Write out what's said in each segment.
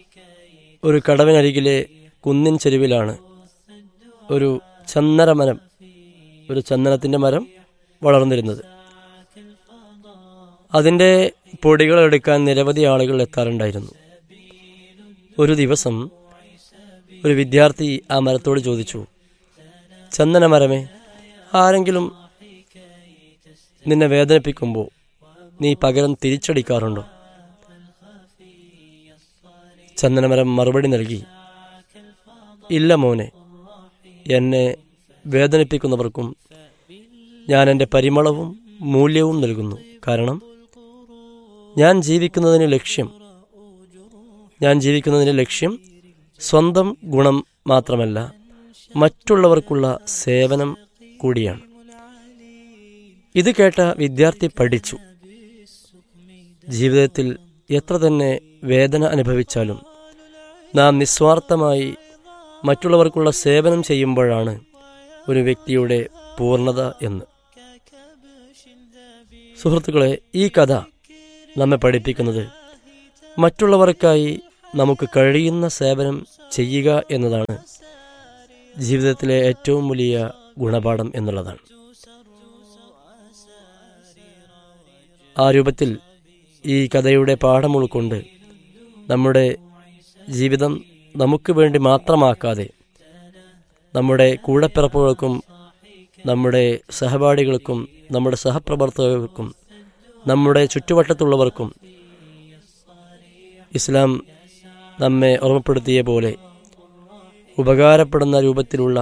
ഒരു കടവിനരികിലെ കുന്നിൻ ചെരുവിലാണ് ഒരു ചന്ദനമരം ഒരു ചന്ദനത്തിൻ്റെ മരം വളർന്നിരുന്നത് അതിൻ്റെ പൊടികൾ എടുക്കാൻ നിരവധി ആളുകൾ എത്താറുണ്ടായിരുന്നു ഒരു ദിവസം ഒരു വിദ്യാർത്ഥി ആ മരത്തോട് ചോദിച്ചു ചന്ദനമരമേ ആരെങ്കിലും നിന്നെ വേദനിപ്പിക്കുമ്പോൾ നീ പകരം തിരിച്ചടിക്കാറുണ്ടോ ചന്ദനമരം മറുപടി നൽകി ഇല്ല മോനെ എന്നെ വേദനിപ്പിക്കുന്നവർക്കും ഞാൻ എൻ്റെ പരിമളവും മൂല്യവും നൽകുന്നു കാരണം ഞാൻ ജീവിക്കുന്നതിന് ലക്ഷ്യം ഞാൻ ജീവിക്കുന്നതിൻ്റെ ലക്ഷ്യം സ്വന്തം ഗുണം മാത്രമല്ല മറ്റുള്ളവർക്കുള്ള സേവനം കൂടിയാണ് ഇത് കേട്ട വിദ്യാർത്ഥി പഠിച്ചു ജീവിതത്തിൽ എത്ര തന്നെ വേദന അനുഭവിച്ചാലും നാം നിസ്വാർത്ഥമായി മറ്റുള്ളവർക്കുള്ള സേവനം ചെയ്യുമ്പോഴാണ് ഒരു വ്യക്തിയുടെ പൂർണ്ണത എന്ന് സുഹൃത്തുക്കളെ ഈ കഥ നമ്മെ പഠിപ്പിക്കുന്നത് മറ്റുള്ളവർക്കായി നമുക്ക് കഴിയുന്ന സേവനം ചെയ്യുക എന്നതാണ് ജീവിതത്തിലെ ഏറ്റവും വലിയ ഗുണപാഠം എന്നുള്ളതാണ് ആ രൂപത്തിൽ ഈ കഥയുടെ പാഠം ഉൾക്കൊണ്ട് നമ്മുടെ ജീവിതം നമുക്ക് വേണ്ടി മാത്രമാക്കാതെ നമ്മുടെ കൂടപ്പിറപ്പുകൾക്കും നമ്മുടെ സഹപാഠികൾക്കും നമ്മുടെ സഹപ്രവർത്തകർക്കും നമ്മുടെ ചുറ്റുവട്ടത്തുള്ളവർക്കും ഇസ്ലാം നമ്മെ ഓർമ്മപ്പെടുത്തിയ പോലെ ഉപകാരപ്പെടുന്ന രൂപത്തിലുള്ള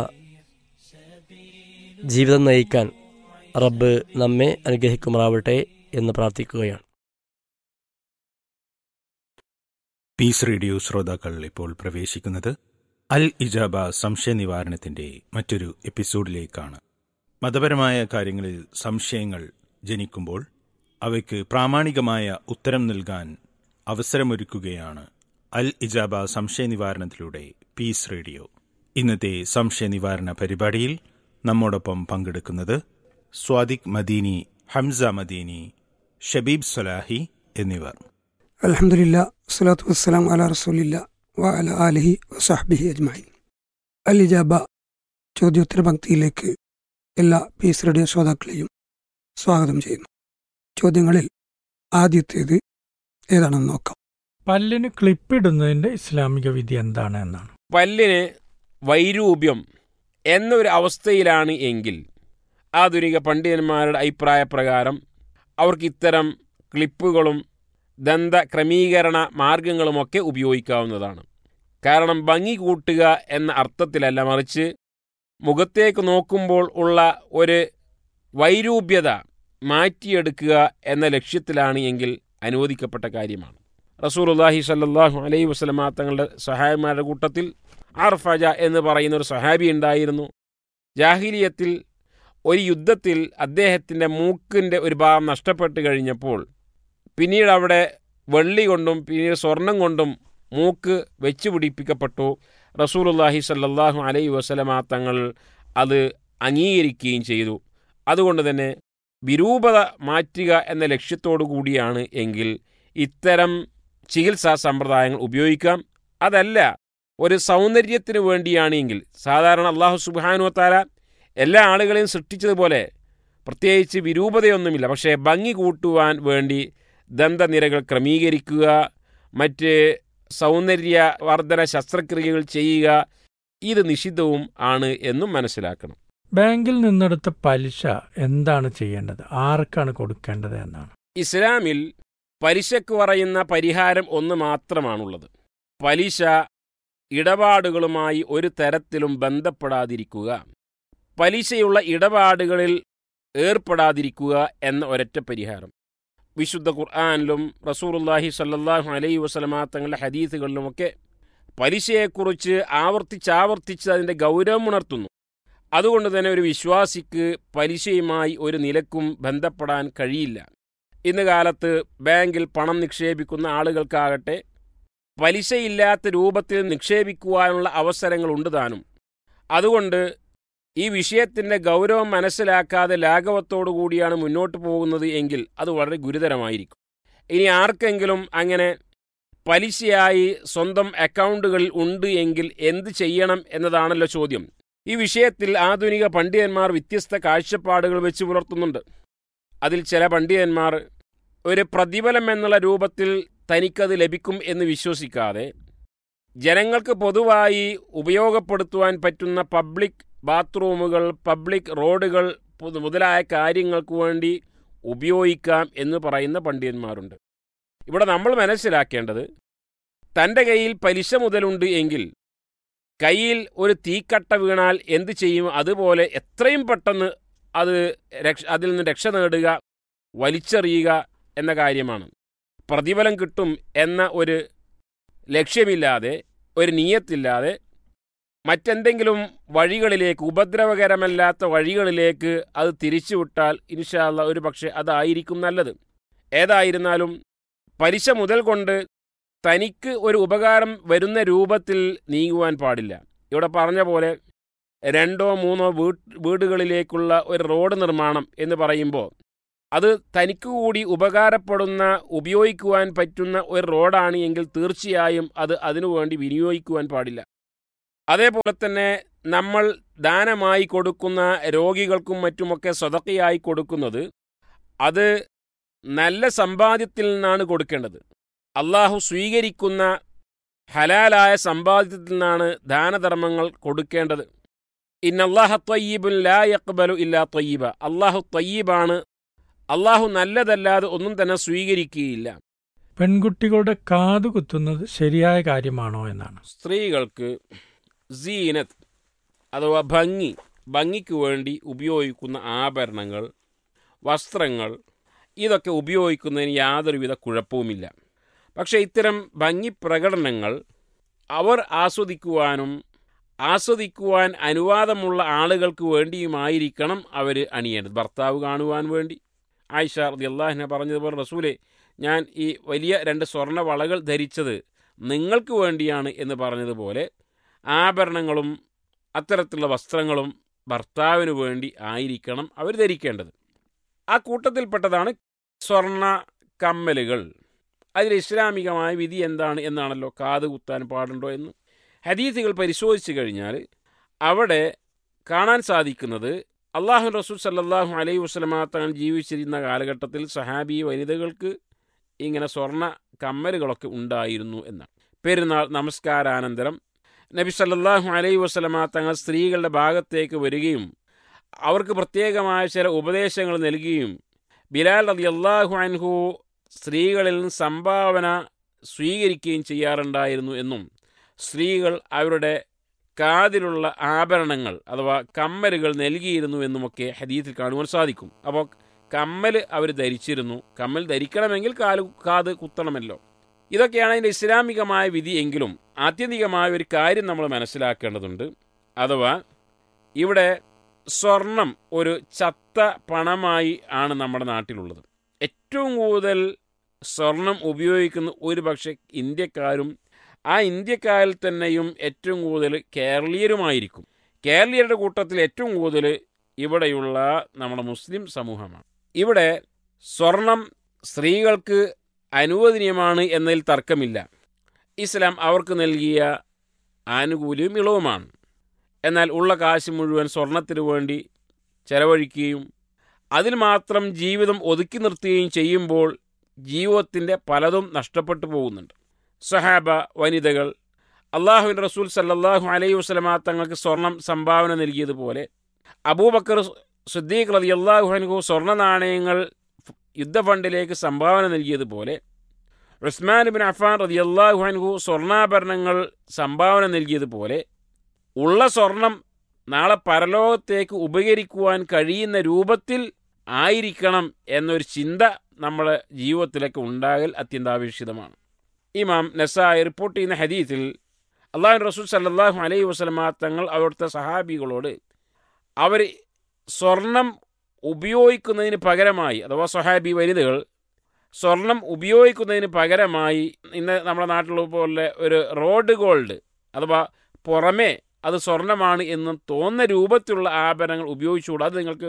ജീവിതം നയിക്കാൻ റബ്ബ് നമ്മെ അനുഗ്രഹിക്കുമാറാവട്ടെ എന്ന് പ്രാർത്ഥിക്കുകയാണ് പീസ് റേഡിയോ ശ്രോതാക്കൾ ഇപ്പോൾ പ്രവേശിക്കുന്നത് അൽ ഇജാബ സംശയ നിവാരണത്തിന്റെ മറ്റൊരു എപ്പിസോഡിലേക്കാണ് മതപരമായ കാര്യങ്ങളിൽ സംശയങ്ങൾ ജനിക്കുമ്പോൾ അവയ്ക്ക് പ്രാമാണികമായ ഉത്തരം നൽകാൻ അവസരമൊരുക്കുകയാണ് അൽ ഇജാബ സംശയ നിവാരണത്തിലൂടെ പീസ് റേഡിയോ ഇന്നത്തെ സംശയ നിവാരണ പരിപാടിയിൽ നമ്മോടൊപ്പം പങ്കെടുക്കുന്നത് സ്വാദിഖ് മദീനി ഹംസ മദീനി ഷബീബ് സലാഹി എന്നിവർ അലഹമുല്ല വസ്സലാത്തു വസ്സലാം അല റസൂലില്ല വ അല ആലിഹി വസാഹ്ബിഹി അജ്മായിൻ അൽ ഇജാബ ചോദ്യോത്തര പങ്ക്തിയിലേക്ക് എല്ലാ പീസ് റേഡിയോ ശ്രോതാക്കളെയും സ്വാഗതം ചെയ്യുന്നു ചോദ്യങ്ങളിൽ ആദ്യത്തേത് ഏതാണെന്ന് നോക്കാം പല്ലിന് ക്ലിപ്പിടുന്നതിന്റെ ഇസ്ലാമിക വിധി എന്താണ് എന്നാണ് പല്ലിന് വൈരൂപ്യം എന്നൊരു അവസ്ഥയിലാണ് എങ്കിൽ ആധുനിക പണ്ഡിതന്മാരുടെ അഭിപ്രായ പ്രകാരം അവർക്ക് ഇത്തരം ക്ലിപ്പുകളും ദന്ത ക്രമീകരണ മാർഗങ്ങളുമൊക്കെ ഉപയോഗിക്കാവുന്നതാണ് കാരണം ഭംഗി കൂട്ടുക എന്ന അർത്ഥത്തിലല്ല മറിച്ച് മുഖത്തേക്ക് നോക്കുമ്പോൾ ഉള്ള ഒരു വൈരൂപ്യത മാറ്റിയെടുക്കുക എന്ന ലക്ഷ്യത്തിലാണ് എങ്കിൽ അനുവദിക്കപ്പെട്ട കാര്യമാണ് റസൂലുല്ലാഹി സല്ലാഹു അലൈഹി വസ്ലമ തങ്ങളുടെ സഹായന്മാരുടെ കൂട്ടത്തിൽ അർഫജ എന്ന് പറയുന്ന ഒരു സഹാബി ഉണ്ടായിരുന്നു ജാഹിലിയത്തിൽ ഒരു യുദ്ധത്തിൽ അദ്ദേഹത്തിൻ്റെ മൂക്കിൻ്റെ ഒരു ഭാഗം നഷ്ടപ്പെട്ട് കഴിഞ്ഞപ്പോൾ പിന്നീട് അവിടെ വെള്ളി കൊണ്ടും പിന്നീട് സ്വർണം കൊണ്ടും മൂക്ക് വെച്ച് പിടിപ്പിക്കപ്പെട്ടു റസൂലുല്ലാഹി സല്ലാഹു അലൈഹി വസ്ലമ തങ്ങൾ അത് അംഗീകരിക്കുകയും ചെയ്തു അതുകൊണ്ട് തന്നെ വിരൂപത മാറ്റുക എന്ന ലക്ഷ്യത്തോടു കൂടിയാണ് എങ്കിൽ ഇത്തരം ചികിത്സാ സമ്പ്രദായങ്ങൾ ഉപയോഗിക്കാം അതല്ല ഒരു സൗന്ദര്യത്തിന് വേണ്ടിയാണെങ്കിൽ സാധാരണ അള്ളാഹു സുബാനുവത്താല എല്ലാ ആളുകളെയും സൃഷ്ടിച്ചതുപോലെ പ്രത്യേകിച്ച് വിരൂപതയൊന്നുമില്ല പക്ഷേ ഭംഗി കൂട്ടുവാൻ വേണ്ടി ദന്തനിരകൾ ക്രമീകരിക്കുക മറ്റ് സൗന്ദര്യ വർധന ശസ്ത്രക്രിയകൾ ചെയ്യുക ഇത് നിഷിദ്ധവും ആണ് എന്നും മനസ്സിലാക്കണം ബാങ്കിൽ നിന്നെടുത്ത പലിശ എന്താണ് ചെയ്യേണ്ടത് ആർക്കാണ് കൊടുക്കേണ്ടത് എന്നാണ് ഇസ്ലാമിൽ പലിശക്ക് പറയുന്ന പരിഹാരം ഒന്ന് മാത്രമാണുള്ളത് പലിശ ഇടപാടുകളുമായി ഒരു തരത്തിലും ബന്ധപ്പെടാതിരിക്കുക പലിശയുള്ള ഇടപാടുകളിൽ ഏർപ്പെടാതിരിക്കുക എന്ന ഒരൊറ്റ പരിഹാരം വിശുദ്ധ ഖുർആാനിലും റസൂറുല്ലാഹി സല്ലാഹു അലൈഹി വസ്ലമാ തങ്ങളുടെ ഹദീസുകളിലുമൊക്കെ പലിശയെക്കുറിച്ച് ആവർത്തിച്ചാവർത്തിച്ച് അതിൻ്റെ ഗൗരവം ഉണർത്തുന്നു അതുകൊണ്ട് തന്നെ ഒരു വിശ്വാസിക്ക് പലിശയുമായി ഒരു നിലക്കും ബന്ധപ്പെടാൻ കഴിയില്ല ഇന്ന് കാലത്ത് ബാങ്കിൽ പണം നിക്ഷേപിക്കുന്ന ആളുകൾക്കാകട്ടെ പലിശയില്ലാത്ത രൂപത്തിൽ നിക്ഷേപിക്കുവാനുള്ള അവസരങ്ങളുണ്ട് താനും അതുകൊണ്ട് ഈ വിഷയത്തിൻ്റെ ഗൗരവം മനസ്സിലാക്കാതെ ലാഘവത്തോടു കൂടിയാണ് മുന്നോട്ട് പോകുന്നത് എങ്കിൽ അത് വളരെ ഗുരുതരമായിരിക്കും ഇനി ആർക്കെങ്കിലും അങ്ങനെ പലിശയായി സ്വന്തം അക്കൗണ്ടുകളിൽ ഉണ്ട് എങ്കിൽ എന്ത് ചെയ്യണം എന്നതാണല്ലോ ചോദ്യം ഈ വിഷയത്തിൽ ആധുനിക പണ്ഡിതന്മാർ വ്യത്യസ്ത കാഴ്ചപ്പാടുകൾ വെച്ച് പുലർത്തുന്നുണ്ട് അതിൽ ചില പണ്ഡിതന്മാർ ഒരു പ്രതിഫലം എന്നുള്ള രൂപത്തിൽ തനിക്കത് ലഭിക്കും എന്ന് വിശ്വസിക്കാതെ ജനങ്ങൾക്ക് പൊതുവായി ഉപയോഗപ്പെടുത്തുവാൻ പറ്റുന്ന പബ്ലിക് ബാത്റൂമുകൾ പബ്ലിക് റോഡുകൾ പുതു- മുതലായ കാര്യങ്ങൾക്ക് വേണ്ടി ഉപയോഗിക്കാം എന്ന് പറയുന്ന പണ്ഡിതന്മാരുണ്ട് ഇവിടെ നമ്മൾ മനസ്സിലാക്കേണ്ടത് തൻ്റെ കയ്യിൽ പലിശ മുതലുണ്ട് എങ്കിൽ കയ്യിൽ ഒരു തീക്കട്ട വീണാൽ എന്ത് ചെയ്യും അതുപോലെ എത്രയും പെട്ടെന്ന് അത് രക്ഷ അതിൽ നിന്ന് രക്ഷ നേടുക വലിച്ചെറിയുക എന്ന കാര്യമാണ് പ്രതിഫലം കിട്ടും എന്ന ഒരു ലക്ഷ്യമില്ലാതെ ഒരു നീയത്തില്ലാതെ മറ്റെന്തെങ്കിലും വഴികളിലേക്ക് ഉപദ്രവകരമല്ലാത്ത വഴികളിലേക്ക് അത് തിരിച്ചുവിട്ടാൽ ഇൻഷാല്ല ഒരു പക്ഷേ അതായിരിക്കും നല്ലത് ഏതായിരുന്നാലും പലിശ മുതൽ കൊണ്ട് തനിക്ക് ഒരു ഉപകാരം വരുന്ന രൂപത്തിൽ നീങ്ങുവാൻ പാടില്ല ഇവിടെ പറഞ്ഞ പോലെ രണ്ടോ മൂന്നോ വീട്ട് വീടുകളിലേക്കുള്ള ഒരു റോഡ് നിർമ്മാണം എന്ന് പറയുമ്പോൾ അത് തനിക്ക് കൂടി ഉപകാരപ്പെടുന്ന ഉപയോഗിക്കുവാൻ പറ്റുന്ന ഒരു റോഡാണ് എങ്കിൽ തീർച്ചയായും അത് അതിനുവേണ്ടി വിനിയോഗിക്കുവാൻ പാടില്ല അതേപോലെ തന്നെ നമ്മൾ ദാനമായി കൊടുക്കുന്ന രോഗികൾക്കും മറ്റുമൊക്കെ സ്വതക്കയായി കൊടുക്കുന്നത് അത് നല്ല സമ്പാദ്യത്തിൽ നിന്നാണ് കൊടുക്കേണ്ടത് അള്ളാഹു സ്വീകരിക്കുന്ന ഹലാലായ സമ്പാദ്യത്തിൽ നിന്നാണ് ദാനധർമ്മങ്ങൾ കൊടുക്കേണ്ടത് ഇന്നല്ലാഹ ത്വയ്യിബുൻ ലാ യക്ബലു ഇല്ലാ ത്വയ്യിബ അള്ളാഹു ത്വയ്യിബാണ് അള്ളാഹു നല്ലതല്ലാതെ ഒന്നും തന്നെ സ്വീകരിക്കുകയില്ല പെൺകുട്ടികളുടെ കാതു കുത്തുന്നത് ശരിയായ കാര്യമാണോ എന്നാണ് സ്ത്രീകൾക്ക് സീനത്ത് അഥവാ ഭംഗി ഭംഗിക്ക് വേണ്ടി ഉപയോഗിക്കുന്ന ആഭരണങ്ങൾ വസ്ത്രങ്ങൾ ഇതൊക്കെ ഉപയോഗിക്കുന്നതിന് യാതൊരുവിധ കുഴപ്പവുമില്ല പക്ഷേ ഇത്തരം ഭംഗി പ്രകടനങ്ങൾ അവർ ആസ്വദിക്കുവാനും ആസ്വദിക്കുവാൻ അനുവാദമുള്ള ആളുകൾക്ക് വേണ്ടിയുമായിരിക്കണം അവർ അണിയേണ്ടത് ഭർത്താവ് കാണുവാൻ വേണ്ടി ആയിഷ റതി അള്ളാഹിനെ പറഞ്ഞതുപോലെ റസൂലെ ഞാൻ ഈ വലിയ രണ്ട് സ്വർണ്ണ വളകൾ ധരിച്ചത് നിങ്ങൾക്ക് വേണ്ടിയാണ് എന്ന് പറഞ്ഞതുപോലെ ആഭരണങ്ങളും അത്തരത്തിലുള്ള വസ്ത്രങ്ങളും ഭർത്താവിന് വേണ്ടി ആയിരിക്കണം അവർ ധരിക്കേണ്ടത് ആ കൂട്ടത്തിൽപ്പെട്ടതാണ് സ്വർണ്ണ കമ്മലുകൾ അതിൽ ഇസ്ലാമികമായ വിധി എന്താണ് എന്നാണല്ലോ കാത് കുത്താൻ പാടുണ്ടോ എന്ന് ഹദീസുകൾ പരിശോധിച്ചു കഴിഞ്ഞാൽ അവിടെ കാണാൻ സാധിക്കുന്നത് അള്ളാഹു റസൂൽ സല്ലാഹു അലൈഹി വസ്ലമാ തങ്ങൾ ജീവിച്ചിരുന്ന കാലഘട്ടത്തിൽ സഹാബി വനിതകൾക്ക് ഇങ്ങനെ സ്വർണ്ണ കമ്മലുകളൊക്കെ ഉണ്ടായിരുന്നു എന്നാണ് പെരുന്നാൾ നമസ്കാരാനന്തരം നബി സല്ലാഹു അലൈഹി വസ്ലമാ തങ്ങൾ സ്ത്രീകളുടെ ഭാഗത്തേക്ക് വരികയും അവർക്ക് പ്രത്യേകമായ ചില ഉപദേശങ്ങൾ നൽകുകയും ബിലാൽ അലി അള്ളാഹു അൻഹു സ്ത്രീകളിൽ നിന്ന് സംഭാവന സ്വീകരിക്കുകയും ചെയ്യാറുണ്ടായിരുന്നു എന്നും സ്ത്രീകൾ അവരുടെ കാതിലുള്ള ആഭരണങ്ങൾ അഥവാ കമ്മലുകൾ നൽകിയിരുന്നു എന്നുമൊക്കെ ഹദീത്തിൽ കാണുവാൻ സാധിക്കും അപ്പോൾ കമ്മൽ അവർ ധരിച്ചിരുന്നു കമ്മൽ ധരിക്കണമെങ്കിൽ കാല് കാത് കുത്തണമല്ലോ ഇതൊക്കെയാണ് അതിൻ്റെ ഇസ്ലാമികമായ വിധി എങ്കിലും ആത്യന്തികമായ ഒരു കാര്യം നമ്മൾ മനസ്സിലാക്കേണ്ടതുണ്ട് അഥവാ ഇവിടെ സ്വർണം ഒരു ചത്ത പണമായി ആണ് നമ്മുടെ നാട്ടിലുള്ളത് ഏറ്റവും കൂടുതൽ സ്വർണം ഉപയോഗിക്കുന്ന ഒരു പക്ഷേ ഇന്ത്യക്കാരും ആ ഇന്ത്യക്കാരിൽ തന്നെയും ഏറ്റവും കൂടുതൽ കേരളീയരുമായിരിക്കും കേരളീയരുടെ കൂട്ടത്തിൽ ഏറ്റവും കൂടുതൽ ഇവിടെയുള്ള നമ്മുടെ മുസ്ലിം സമൂഹമാണ് ഇവിടെ സ്വർണം സ്ത്രീകൾക്ക് അനുവദനീയമാണ് എന്നതിൽ തർക്കമില്ല ഇസ്ലാം അവർക്ക് നൽകിയ ആനുകൂല്യവും ഇളവുമാണ് എന്നാൽ ഉള്ള കാശ് മുഴുവൻ സ്വർണത്തിന് വേണ്ടി ചെലവഴിക്കുകയും അതിൽ മാത്രം ജീവിതം ഒതുക്കി നിർത്തുകയും ചെയ്യുമ്പോൾ ജീവിതത്തിൻ്റെ പലതും നഷ്ടപ്പെട്ടു പോകുന്നുണ്ട് സഹാബ വനിതകൾ അള്ളാഹുവിൻ റസൂൽ സല്ലാഹു അലൈഹി വസ്ലമ തങ്ങൾക്ക് സ്വർണം സംഭാവന നൽകിയതുപോലെ അബൂബക്കർ സുദ്ദീഖ് റതി അള്ളാഹു അൻഹു സ്വർണ്ണ നാണയങ്ങൾ യുദ്ധഫണ്ടിലേക്ക് സംഭാവന നൽകിയതുപോലെ ഉസ്മാൻ ബിൻ അഫാൻ റതി അള്ളാഹു അൻഹു സ്വർണ്ണാഭരണങ്ങൾ സംഭാവന നൽകിയതുപോലെ ഉള്ള സ്വർണം നാളെ പരലോകത്തേക്ക് ഉപകരിക്കുവാൻ കഴിയുന്ന രൂപത്തിൽ ആയിരിക്കണം എന്നൊരു ചിന്ത നമ്മുടെ ജീവിതത്തിലേക്ക് ഉണ്ടാകൽ അത്യന്താപേക്ഷിതമാണ് ഇമാം നസായി റിപ്പോർട്ട് ചെയ്യുന്ന ഹദീത്തിൽ അള്ളാഹു റസൂൽ സല്ലാഹു അലൈഹി വസ്ലമ തങ്ങൾ അവിടുത്തെ സഹാബികളോട് അവർ സ്വർണം ഉപയോഗിക്കുന്നതിന് പകരമായി അഥവാ സഹാബി വനിതകൾ സ്വർണം ഉപയോഗിക്കുന്നതിന് പകരമായി ഇന്ന് നമ്മുടെ നാട്ടിലുള്ള പോലെ ഒരു റോഡ് ഗോൾഡ് അഥവാ പുറമേ അത് സ്വർണമാണ് എന്ന് തോന്നുന്ന രൂപത്തിലുള്ള ആഭരണങ്ങൾ ഉപയോഗിച്ചുകൂടാ അത് നിങ്ങൾക്ക്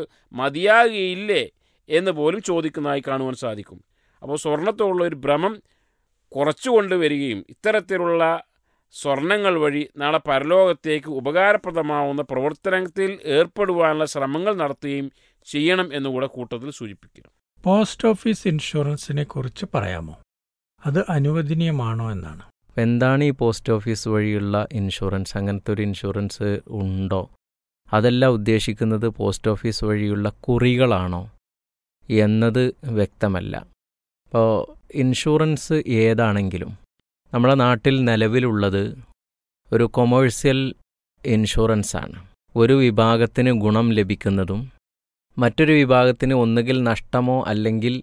മതിയാകുകയില്ലേ എന്ന് പോലും ചോദിക്കുന്നതായി കാണുവാൻ സാധിക്കും അപ്പോൾ സ്വർണത്തോടുള്ള ഒരു ഭ്രമം കുറച്ചുകൊണ്ട് വരികയും ഇത്തരത്തിലുള്ള സ്വർണങ്ങൾ വഴി നാളെ പരലോകത്തേക്ക് ഉപകാരപ്രദമാവുന്ന പ്രവർത്തനത്തിൽ ഏർപ്പെടുവാനുള്ള ശ്രമങ്ങൾ നടത്തുകയും ചെയ്യണം എന്നുകൂടെ കൂട്ടത്തിൽ സൂചിപ്പിക്കുക പോസ്റ്റ് ഓഫീസ് ഇൻഷുറൻസിനെ കുറിച്ച് പറയാമോ അത് അനുവദനീയമാണോ എന്നാണ് എന്താണ് ഈ പോസ്റ്റ് ഓഫീസ് വഴിയുള്ള ഇൻഷുറൻസ് അങ്ങനത്തെ ഒരു ഇൻഷുറൻസ് ഉണ്ടോ അതല്ല ഉദ്ദേശിക്കുന്നത് പോസ്റ്റ് ഓഫീസ് വഴിയുള്ള കുറികളാണോ എന്നത് വ്യക്തമല്ല അപ്പോൾ ഇൻഷുറൻസ് ഏതാണെങ്കിലും നമ്മുടെ നാട്ടിൽ നിലവിലുള്ളത് ഒരു കൊമേഴ്സ്യൽ ഇൻഷുറൻസാണ് ഒരു വിഭാഗത്തിന് ഗുണം ലഭിക്കുന്നതും മറ്റൊരു വിഭാഗത്തിന് ഒന്നുകിൽ നഷ്ടമോ അല്ലെങ്കിൽ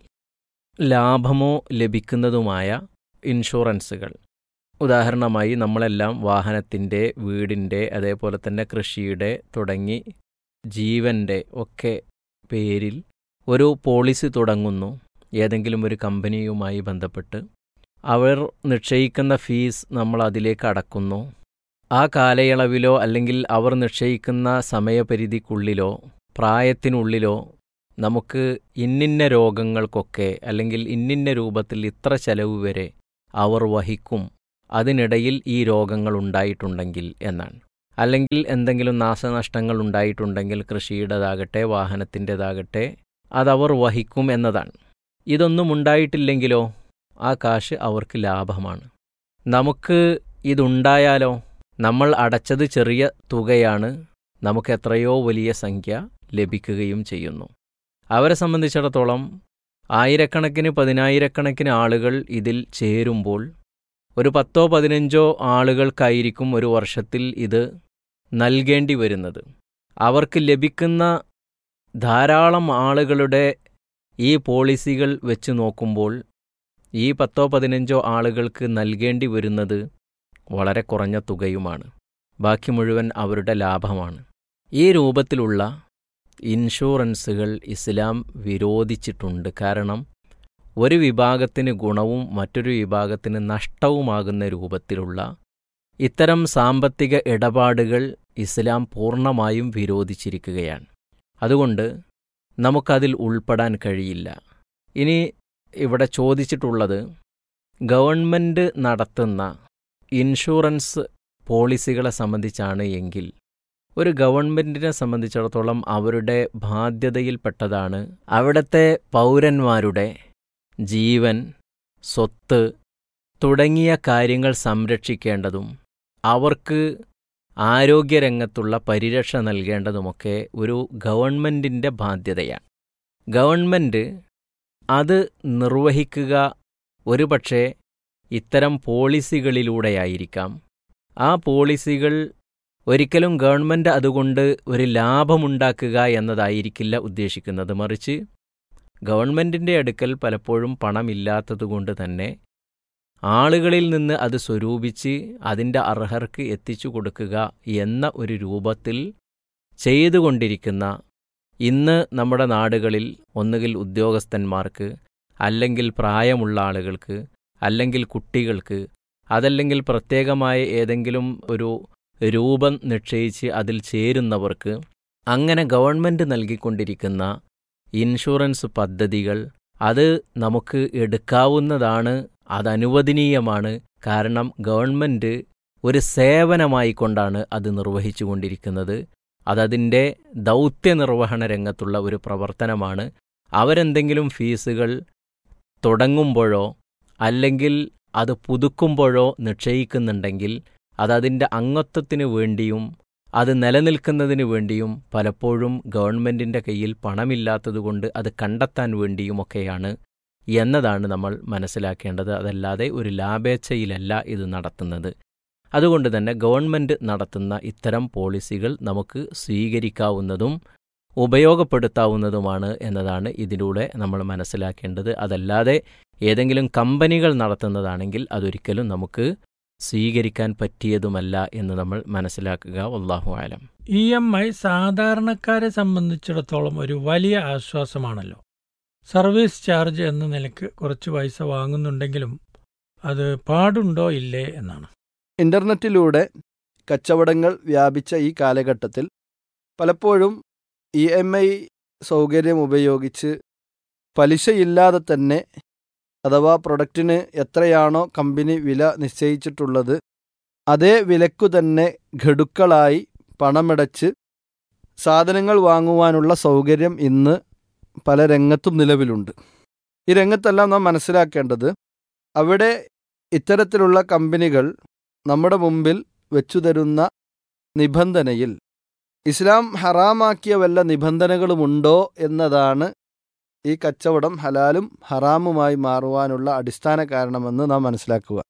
ലാഭമോ ലഭിക്കുന്നതുമായ ഇൻഷുറൻസുകൾ ഉദാഹരണമായി നമ്മളെല്ലാം വാഹനത്തിൻ്റെ വീടിൻ്റെ അതേപോലെ തന്നെ കൃഷിയുടെ തുടങ്ങി ജീവൻ്റെ ഒക്കെ പേരിൽ ഒരു പോളിസി തുടങ്ങുന്നു ഏതെങ്കിലും ഒരു കമ്പനിയുമായി ബന്ധപ്പെട്ട് അവർ നിശ്ചയിക്കുന്ന ഫീസ് നമ്മൾ അതിലേക്ക് അടക്കുന്നു ആ കാലയളവിലോ അല്ലെങ്കിൽ അവർ നിശ്ചയിക്കുന്ന സമയപരിധിക്കുള്ളിലോ പ്രായത്തിനുള്ളിലോ നമുക്ക് ഇന്നിന്ന രോഗങ്ങൾക്കൊക്കെ അല്ലെങ്കിൽ ഇന്നിന്ന രൂപത്തിൽ ഇത്ര ചെലവ് വരെ അവർ വഹിക്കും അതിനിടയിൽ ഈ രോഗങ്ങൾ ഉണ്ടായിട്ടുണ്ടെങ്കിൽ എന്നാണ് അല്ലെങ്കിൽ എന്തെങ്കിലും നാശനഷ്ടങ്ങൾ ഉണ്ടായിട്ടുണ്ടെങ്കിൽ കൃഷിയുടേതാകട്ടെ വാഹനത്തിൻ്റെതാകട്ടെ അതവർ വഹിക്കും എന്നതാണ് ഇതൊന്നും ഉണ്ടായിട്ടില്ലെങ്കിലോ ആ കാശ് അവർക്ക് ലാഭമാണ് നമുക്ക് ഇതുണ്ടായാലോ നമ്മൾ അടച്ചത് ചെറിയ തുകയാണ് നമുക്ക് എത്രയോ വലിയ സംഖ്യ ലഭിക്കുകയും ചെയ്യുന്നു അവരെ സംബന്ധിച്ചിടത്തോളം ആയിരക്കണക്കിന് പതിനായിരക്കണക്കിന് ആളുകൾ ഇതിൽ ചേരുമ്പോൾ ഒരു പത്തോ പതിനഞ്ചോ ആളുകൾക്കായിരിക്കും ഒരു വർഷത്തിൽ ഇത് നൽകേണ്ടി വരുന്നത് അവർക്ക് ലഭിക്കുന്ന ധാരാളം ആളുകളുടെ ഈ പോളിസികൾ വെച്ച് നോക്കുമ്പോൾ ഈ പത്തോ പതിനഞ്ചോ ആളുകൾക്ക് നൽകേണ്ടി വരുന്നത് വളരെ കുറഞ്ഞ തുകയുമാണ് ബാക്കി മുഴുവൻ അവരുടെ ലാഭമാണ് ഈ രൂപത്തിലുള്ള ഇൻഷുറൻസുകൾ ഇസ്ലാം വിരോധിച്ചിട്ടുണ്ട് കാരണം ഒരു വിഭാഗത്തിന് ഗുണവും മറ്റൊരു വിഭാഗത്തിന് നഷ്ടവുമാകുന്ന രൂപത്തിലുള്ള ഇത്തരം സാമ്പത്തിക ഇടപാടുകൾ ഇസ്ലാം പൂർണ്ണമായും വിരോധിച്ചിരിക്കുകയാണ് അതുകൊണ്ട് നമുക്കതിൽ ഉൾപ്പെടാൻ കഴിയില്ല ഇനി ഇവിടെ ചോദിച്ചിട്ടുള്ളത് ഗവൺമെൻറ് നടത്തുന്ന ഇൻഷുറൻസ് പോളിസികളെ സംബന്ധിച്ചാണ് എങ്കിൽ ഒരു ഗവൺമെൻറ്റിനെ സംബന്ധിച്ചിടത്തോളം അവരുടെ ബാധ്യതയിൽപ്പെട്ടതാണ് അവിടുത്തെ പൗരന്മാരുടെ ജീവൻ സ്വത്ത് തുടങ്ങിയ കാര്യങ്ങൾ സംരക്ഷിക്കേണ്ടതും അവർക്ക് ആരോഗ്യരംഗത്തുള്ള പരിരക്ഷ നൽകേണ്ടതുമൊക്കെ ഒരു ഗവൺമെൻറ്റിൻ്റെ ബാധ്യതയാണ് ഗവൺമെൻറ് അത് നിർവഹിക്കുക ഒരുപക്ഷെ ഇത്തരം പോളിസികളിലൂടെയായിരിക്കാം ആ പോളിസികൾ ഒരിക്കലും ഗവൺമെൻറ് അതുകൊണ്ട് ഒരു ലാഭമുണ്ടാക്കുക എന്നതായിരിക്കില്ല ഉദ്ദേശിക്കുന്നത് മറിച്ച് ഗവൺമെൻറ്റിൻ്റെ അടുക്കൽ പലപ്പോഴും പണമില്ലാത്തതുകൊണ്ട് തന്നെ ആളുകളിൽ നിന്ന് അത് സ്വരൂപിച്ച് അതിൻ്റെ അർഹർക്ക് എത്തിച്ചു കൊടുക്കുക എന്ന ഒരു രൂപത്തിൽ ചെയ്തുകൊണ്ടിരിക്കുന്ന ഇന്ന് നമ്മുടെ നാടുകളിൽ ഒന്നുകിൽ ഉദ്യോഗസ്ഥന്മാർക്ക് അല്ലെങ്കിൽ പ്രായമുള്ള ആളുകൾക്ക് അല്ലെങ്കിൽ കുട്ടികൾക്ക് അതല്ലെങ്കിൽ പ്രത്യേകമായ ഏതെങ്കിലും ഒരു രൂപം നിശ്ചയിച്ച് അതിൽ ചേരുന്നവർക്ക് അങ്ങനെ ഗവൺമെൻറ് നൽകിക്കൊണ്ടിരിക്കുന്ന ഇൻഷുറൻസ് പദ്ധതികൾ അത് നമുക്ക് എടുക്കാവുന്നതാണ് അതനുവദനീയമാണ് കാരണം ഗവൺമെൻറ് ഒരു സേവനമായിക്കൊണ്ടാണ് അത് നിർവഹിച്ചു കൊണ്ടിരിക്കുന്നത് അതതിൻ്റെ ദൗത്യനിർവഹണ രംഗത്തുള്ള ഒരു പ്രവർത്തനമാണ് അവരെന്തെങ്കിലും ഫീസുകൾ തുടങ്ങുമ്പോഴോ അല്ലെങ്കിൽ അത് പുതുക്കുമ്പോഴോ നിശ്ചയിക്കുന്നുണ്ടെങ്കിൽ അതതിൻ്റെ അംഗത്വത്തിന് വേണ്ടിയും അത് നിലനിൽക്കുന്നതിന് വേണ്ടിയും പലപ്പോഴും ഗവൺമെൻറ്റിൻ്റെ കയ്യിൽ പണമില്ലാത്തതുകൊണ്ട് അത് കണ്ടെത്താൻ വേണ്ടിയുമൊക്കെയാണ് എന്നതാണ് നമ്മൾ മനസ്സിലാക്കേണ്ടത് അതല്ലാതെ ഒരു ലാഭേച്ഛയിലല്ല ഇത് നടത്തുന്നത് അതുകൊണ്ട് തന്നെ ഗവൺമെൻറ് നടത്തുന്ന ഇത്തരം പോളിസികൾ നമുക്ക് സ്വീകരിക്കാവുന്നതും ഉപയോഗപ്പെടുത്താവുന്നതുമാണ് എന്നതാണ് ഇതിലൂടെ നമ്മൾ മനസ്സിലാക്കേണ്ടത് അതല്ലാതെ ഏതെങ്കിലും കമ്പനികൾ നടത്തുന്നതാണെങ്കിൽ അതൊരിക്കലും നമുക്ക് സ്വീകരിക്കാൻ പറ്റിയതുമല്ല എന്ന് നമ്മൾ മനസ്സിലാക്കുക വല്ലാഹു ആലം ഇ എം ഐ സാധാരണക്കാരെ സംബന്ധിച്ചിടത്തോളം ഒരു വലിയ ആശ്വാസമാണല്ലോ സർവീസ് ചാർജ് എന്ന നിലയ്ക്ക് കുറച്ച് പൈസ വാങ്ങുന്നുണ്ടെങ്കിലും അത് പാടുണ്ടോ ഇല്ലേ എന്നാണ് ഇന്റർനെറ്റിലൂടെ കച്ചവടങ്ങൾ വ്യാപിച്ച ഈ കാലഘട്ടത്തിൽ പലപ്പോഴും ഇ എം ഐ സൗകര്യം ഉപയോഗിച്ച് പലിശയില്ലാതെ തന്നെ അഥവാ പ്രൊഡക്റ്റിന് എത്രയാണോ കമ്പനി വില നിശ്ചയിച്ചിട്ടുള്ളത് അതേ വിലക്കു തന്നെ ഘടുക്കളായി പണമടച്ച് സാധനങ്ങൾ വാങ്ങുവാനുള്ള സൗകര്യം ഇന്ന് പല രംഗത്തും നിലവിലുണ്ട് ഈ രംഗത്തെല്ലാം നാം മനസ്സിലാക്കേണ്ടത് അവിടെ ഇത്തരത്തിലുള്ള കമ്പനികൾ നമ്മുടെ മുമ്പിൽ വെച്ചു തരുന്ന നിബന്ധനയിൽ ഇസ്ലാം ഹറാമാക്കിയ വല്ല നിബന്ധനകളുമുണ്ടോ എന്നതാണ് ഈ കച്ചവടം ഹലാലും ഹറാമുമായി മാറുവാനുള്ള അടിസ്ഥാന കാരണമെന്ന് നാം മനസ്സിലാക്കുക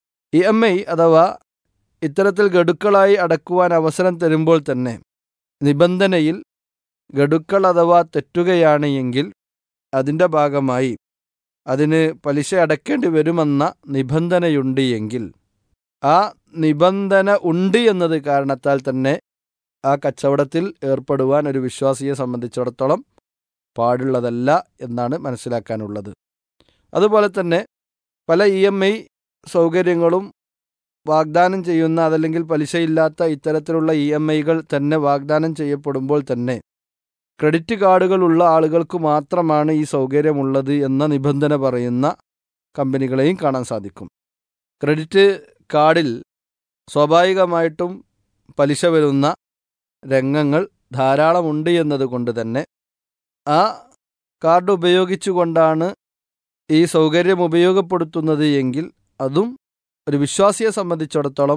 ഇ എം ഐ അഥവാ ഇത്തരത്തിൽ ഗഡുക്കളായി അടക്കുവാൻ അവസരം തരുമ്പോൾ തന്നെ നിബന്ധനയിൽ ഗഡുക്കൾ അഥവാ തെറ്റുകയാണ് എങ്കിൽ അതിൻ്റെ ഭാഗമായി അതിന് പലിശ അടക്കേണ്ടി വരുമെന്ന നിബന്ധനയുണ്ട് എങ്കിൽ ആ നിബന്ധന ഉണ്ട് എന്നത് കാരണത്താൽ തന്നെ ആ കച്ചവടത്തിൽ ഏർപ്പെടുവാൻ ഒരു വിശ്വാസിയെ സംബന്ധിച്ചിടത്തോളം പാടുള്ളതല്ല എന്നാണ് മനസ്സിലാക്കാനുള്ളത് അതുപോലെ തന്നെ പല ഇ എം ഐ സൗകര്യങ്ങളും വാഗ്ദാനം ചെയ്യുന്ന അതല്ലെങ്കിൽ പലിശയില്ലാത്ത ഇത്തരത്തിലുള്ള ഇ എം ഐകൾ തന്നെ വാഗ്ദാനം ചെയ്യപ്പെടുമ്പോൾ തന്നെ ക്രെഡിറ്റ് കാർഡുകളുള്ള ആളുകൾക്ക് മാത്രമാണ് ഈ സൗകര്യമുള്ളത് എന്ന നിബന്ധന പറയുന്ന കമ്പനികളെയും കാണാൻ സാധിക്കും ക്രെഡിറ്റ് കാർഡിൽ സ്വാഭാവികമായിട്ടും പലിശ വരുന്ന രംഗങ്ങൾ ധാരാളമുണ്ട് എന്നതുകൊണ്ട് തന്നെ ആ കാർഡ് ഉപയോഗിച്ചുകൊണ്ടാണ് ഈ സൗകര്യം ഉപയോഗപ്പെടുത്തുന്നത് എങ്കിൽ അതും ഒരു വിശ്വാസിയെ സംബന്ധിച്ചിടത്തോളം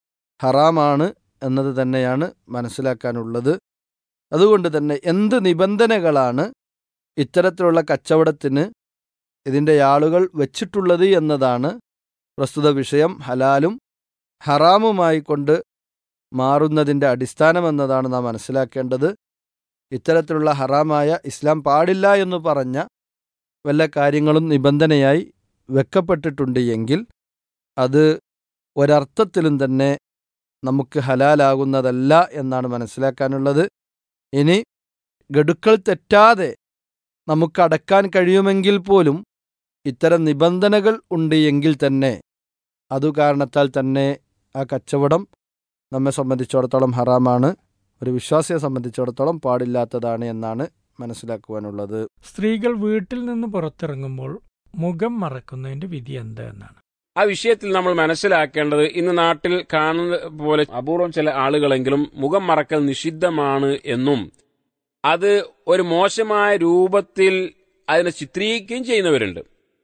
ഹറാമാണ് എന്നത് തന്നെയാണ് മനസ്സിലാക്കാനുള്ളത് അതുകൊണ്ട് തന്നെ എന്ത് നിബന്ധനകളാണ് ഇത്തരത്തിലുള്ള കച്ചവടത്തിന് ഇതിൻ്റെ ആളുകൾ വച്ചിട്ടുള്ളത് എന്നതാണ് പ്രസ്തുത വിഷയം ഹലാലും ഹറാമുമായി കൊണ്ട് മാറുന്നതിൻ്റെ അടിസ്ഥാനമെന്നതാണ് നാം മനസ്സിലാക്കേണ്ടത് ഇത്തരത്തിലുള്ള ഹറാമായ ഇസ്ലാം പാടില്ല എന്ന് പറഞ്ഞ വല്ല കാര്യങ്ങളും നിബന്ധനയായി വെക്കപ്പെട്ടിട്ടുണ്ട് എങ്കിൽ അത് ഒരർത്ഥത്തിലും തന്നെ നമുക്ക് ഹലാലാകുന്നതല്ല എന്നാണ് മനസ്സിലാക്കാനുള്ളത് ഇനി ഗഡുക്കൾ തെറ്റാതെ നമുക്ക് അടക്കാൻ കഴിയുമെങ്കിൽ പോലും ഇത്തരം നിബന്ധനകൾ ഉണ്ട് എങ്കിൽ തന്നെ അതു കാരണത്താൽ തന്നെ ആ കച്ചവടം നമ്മെ സംബന്ധിച്ചിടത്തോളം ഹറാമാണ് ഒരു വിശ്വാസിയെ സംബന്ധിച്ചിടത്തോളം പാടില്ലാത്തതാണ് എന്നാണ് മനസ്സിലാക്കുവാനുള്ളത് സ്ത്രീകൾ വീട്ടിൽ നിന്ന് പുറത്തിറങ്ങുമ്പോൾ മുഖം മറക്കുന്നതിന്റെ വിധി എന്താ എന്നാണ് ആ വിഷയത്തിൽ നമ്മൾ മനസ്സിലാക്കേണ്ടത് ഇന്ന് നാട്ടിൽ കാണുന്ന പോലെ അപൂർവം ചില ആളുകളെങ്കിലും മുഖം മറക്കൽ നിഷിദ്ധമാണ് എന്നും അത് ഒരു മോശമായ രൂപത്തിൽ അതിനെ ചിത്രീകരിക്കുകയും ചെയ്യുന്നവരുണ്ട്